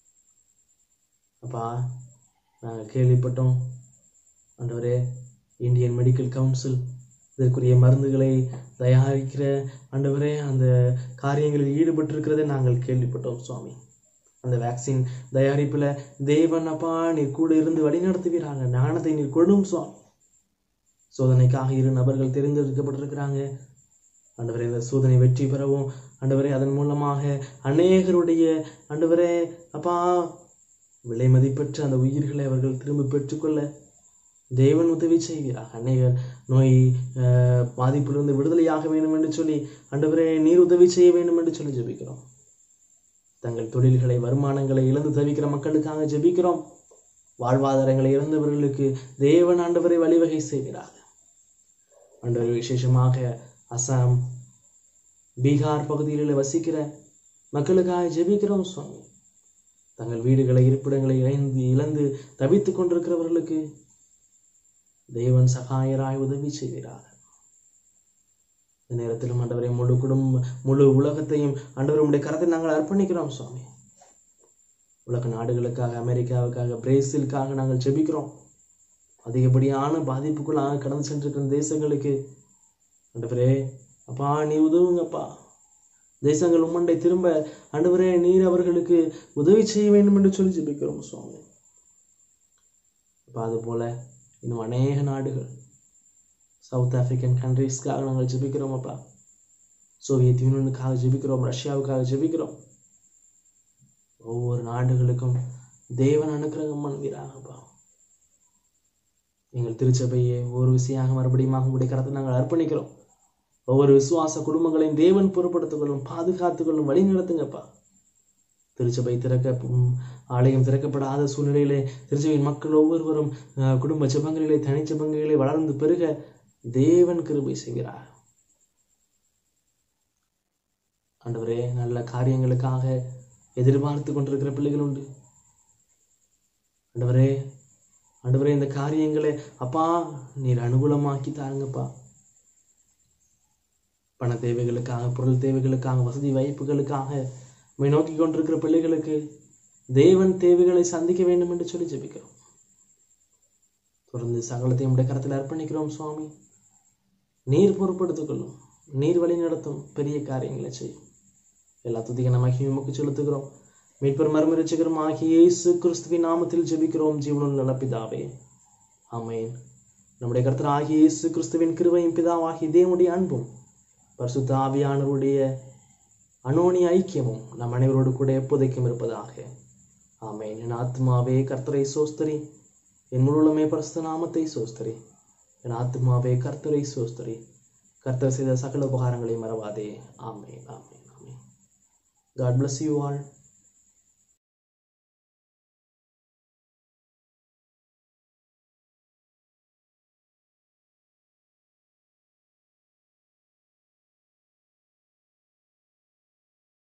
அப்பா நாங்கள் கேள்விப்பட்டோம் ஆண்டவரே இந்தியன் மெடிக்கல் கவுன்சில் இதற்குரிய மருந்துகளை தயாரிக்கிற ஆண்டவரே அந்த காரியங்களில் ஈடுபட்டிருக்கிறதை நாங்கள் கேள்விப்பட்டோம் சுவாமி அந்த வேக்சின் தயாரிப்பில் தேவன் அப்பா நீர் கூட இருந்து வழிநடத்துவீராங்க ஞானத்தை நீர் கொடும் சுவாமி சோதனைக்காக இரு நபர்கள் தேர்ந்தெடுக்கப்பட்டிருக்கிறாங்க ஆண்டவரே இந்த சோதனை வெற்றி பெறவும் ஆண்டவரே அதன் மூலமாக அநேகருடைய ஆண்டவரே அப்பா விலை மதிப்பற்ற அந்த உயிர்களை அவர்கள் திரும்ப பெற்றுக்கொள்ள தேவன் உதவி செய்கிறார் அநேகர் நோய் அஹ், பாதிப்பிலிருந்து விடுதலையாக வேண்டும் என்று சொல்லி ஆண்டவரே நீர் உதவி செய்ய வேண்டும் என்று சொல்லி ஜெபிக்கிறோம் தங்கள் தொழில்களை வருமானங்களை இழந்து தவிக்கிற மக்களுக்காக ஜெபிக்கிறோம் வாழ்வாதாரங்களை இழந்தவர்களுக்கு தேவன் ஆண்டவரை வழிவகை செய்கிறார் ஆண்டவரே விசேஷமாக அசாம் பீகார் பகுதிகளில் வசிக்கிற மக்களுக்காக ஜெபிக்கிறோம் சுவாமி தங்கள் வீடுகளை இருப்பிடங்களை இழந்து இழந்து தவித்துக் கொண்டிருக்கிறவர்களுக்கு தேவன் சகாயராய் உதவி செய்கிறார் இந்த நேரத்திலும் ஆண்டவரை முழு குடும்ப முழு உலகத்தையும் ஆண்டவரை உடைய கரத்தை நாங்கள் அர்ப்பணிக்கிறோம் சுவாமி உலக நாடுகளுக்காக அமெரிக்காவுக்காக பிரேசிலுக்காக நாங்கள் ஜெபிக்கிறோம் அதிகப்படியான பாதிப்புக்குள்ளாக கடந்து சென்றிருக்கிற தேசங்களுக்கு ஆண்டவரே அப்பா நீ உதவுங்கப்பா தேசங்கள் உம்மண்டை திரும்ப ஆண்டவரே நீர் அவர்களுக்கு உதவி செய்ய வேண்டும் என்று சொல்லி ஜெபிக்கிறோம் சுவாமி அப்பா அது போல இன்னும் அநேக நாடுகள் சவுத் ஆப்பிரிக்கன் கண்ட்ரீஸ்க்காக நாங்கள் ஜெபிக்கிறோம் அப்பா சோவியத் யூனியனுக்காக ஜெபிக்கிறோம் ரஷ்யாவுக்காக ஜெபிக்கிறோம் ஒவ்வொரு நாடுகளுக்கும் தேவன் அனுக்கிரகம் பண்ணுவீராகப்பா எங்கள் திருச்சபையை ஒவ்வொரு விஷயமாக மறுபடியும் உங்களுடைய கரத்தை நாங்கள் அர்ப்பணிக்கிறோம் ஒவ்வொரு விசுவாச குடும்பங்களையும் தேவன் பொறுப்படுத்திக் கொள்ளும் பாதுகாத்துக் கொள்ளும் வழி நடத்துங்கப்பா திருச்சபை திறக்க ம், ஆலயம் திறக்கப்படாத சூழ்நிலையிலே திருச்சபையின் மக்கள் ஒவ்வொருவரும் அஹ், குடும்ப ஜெபங்களிலே தனிச்செபங்களிலே வளர்ந்து பெருக தேவன் கிருபை செய்கிறார் ஆண்டவரே நல்ல காரியங்களுக்காக எதிர்பார்த்து கொண்டிருக்கிற பிள்ளைகள் உண்டு ஆண்டவரே ஆண்டவரே இந்த காரியங்களை அப்பா நீர் அனுகூலமாக்கி தாருங்கப்பா பண தேவைகளுக்காக பொருள் தேவைகளுக்காக வசதி வாய்ப்புகளுக்காக உம்மை நோக்கி கொண்டிருக்கிற பிள்ளைகளுக்கு தேவன் தேவைகளை சந்திக்க வேண்டும் என்று சொல்லி ஜெபிக்கிறோம் தொடர்ந்து சகலத்தையும் உடைய கரத்தில் அர்ப்பணிக்கிறோம் சுவாமி நீர் பொறுப்படுத்திக் கொள்ளும் நீர் வழி நடத்தும் பெரிய காரியங்களை செய்யும் எல்லா துதிக மகிமையும் உமக்கு செலுத்துகிறோம் மீட்பர் மறுமரிச்சுகிறோம் ஆகிய இயேசு கிறிஸ்துவின் நாமத்தில் ஜெபிக்கிறோம் ஜீவனுள்ள நல்ல பிதாவே ஆமென் நம்முடைய கர்த்தர் ஆகிய இயேசு கிறிஸ்துவின் கிருபையும் பிதாவாகிய தேவனுடைய அன்பும் பரிசுத்த ஆவியானவருடைய அனோனி ஐக்கியமும் நம் அனைவரோடு கூட எப்போதைக்கும் இருப்பதாக ஆமென் என் ஆத்மாவே கர்த்தரை சோஸ்தரி என் முழுமே பரிசுத்த நாமத்தை சோஸ்தரி என் ஆத்மாவே கர்த்தரை சோஸ்தரி கர்த்தர் செய்த சகல உபகாரங்களை மறவாதே ஆமென் ஆமென் ஆமென் God bless you all.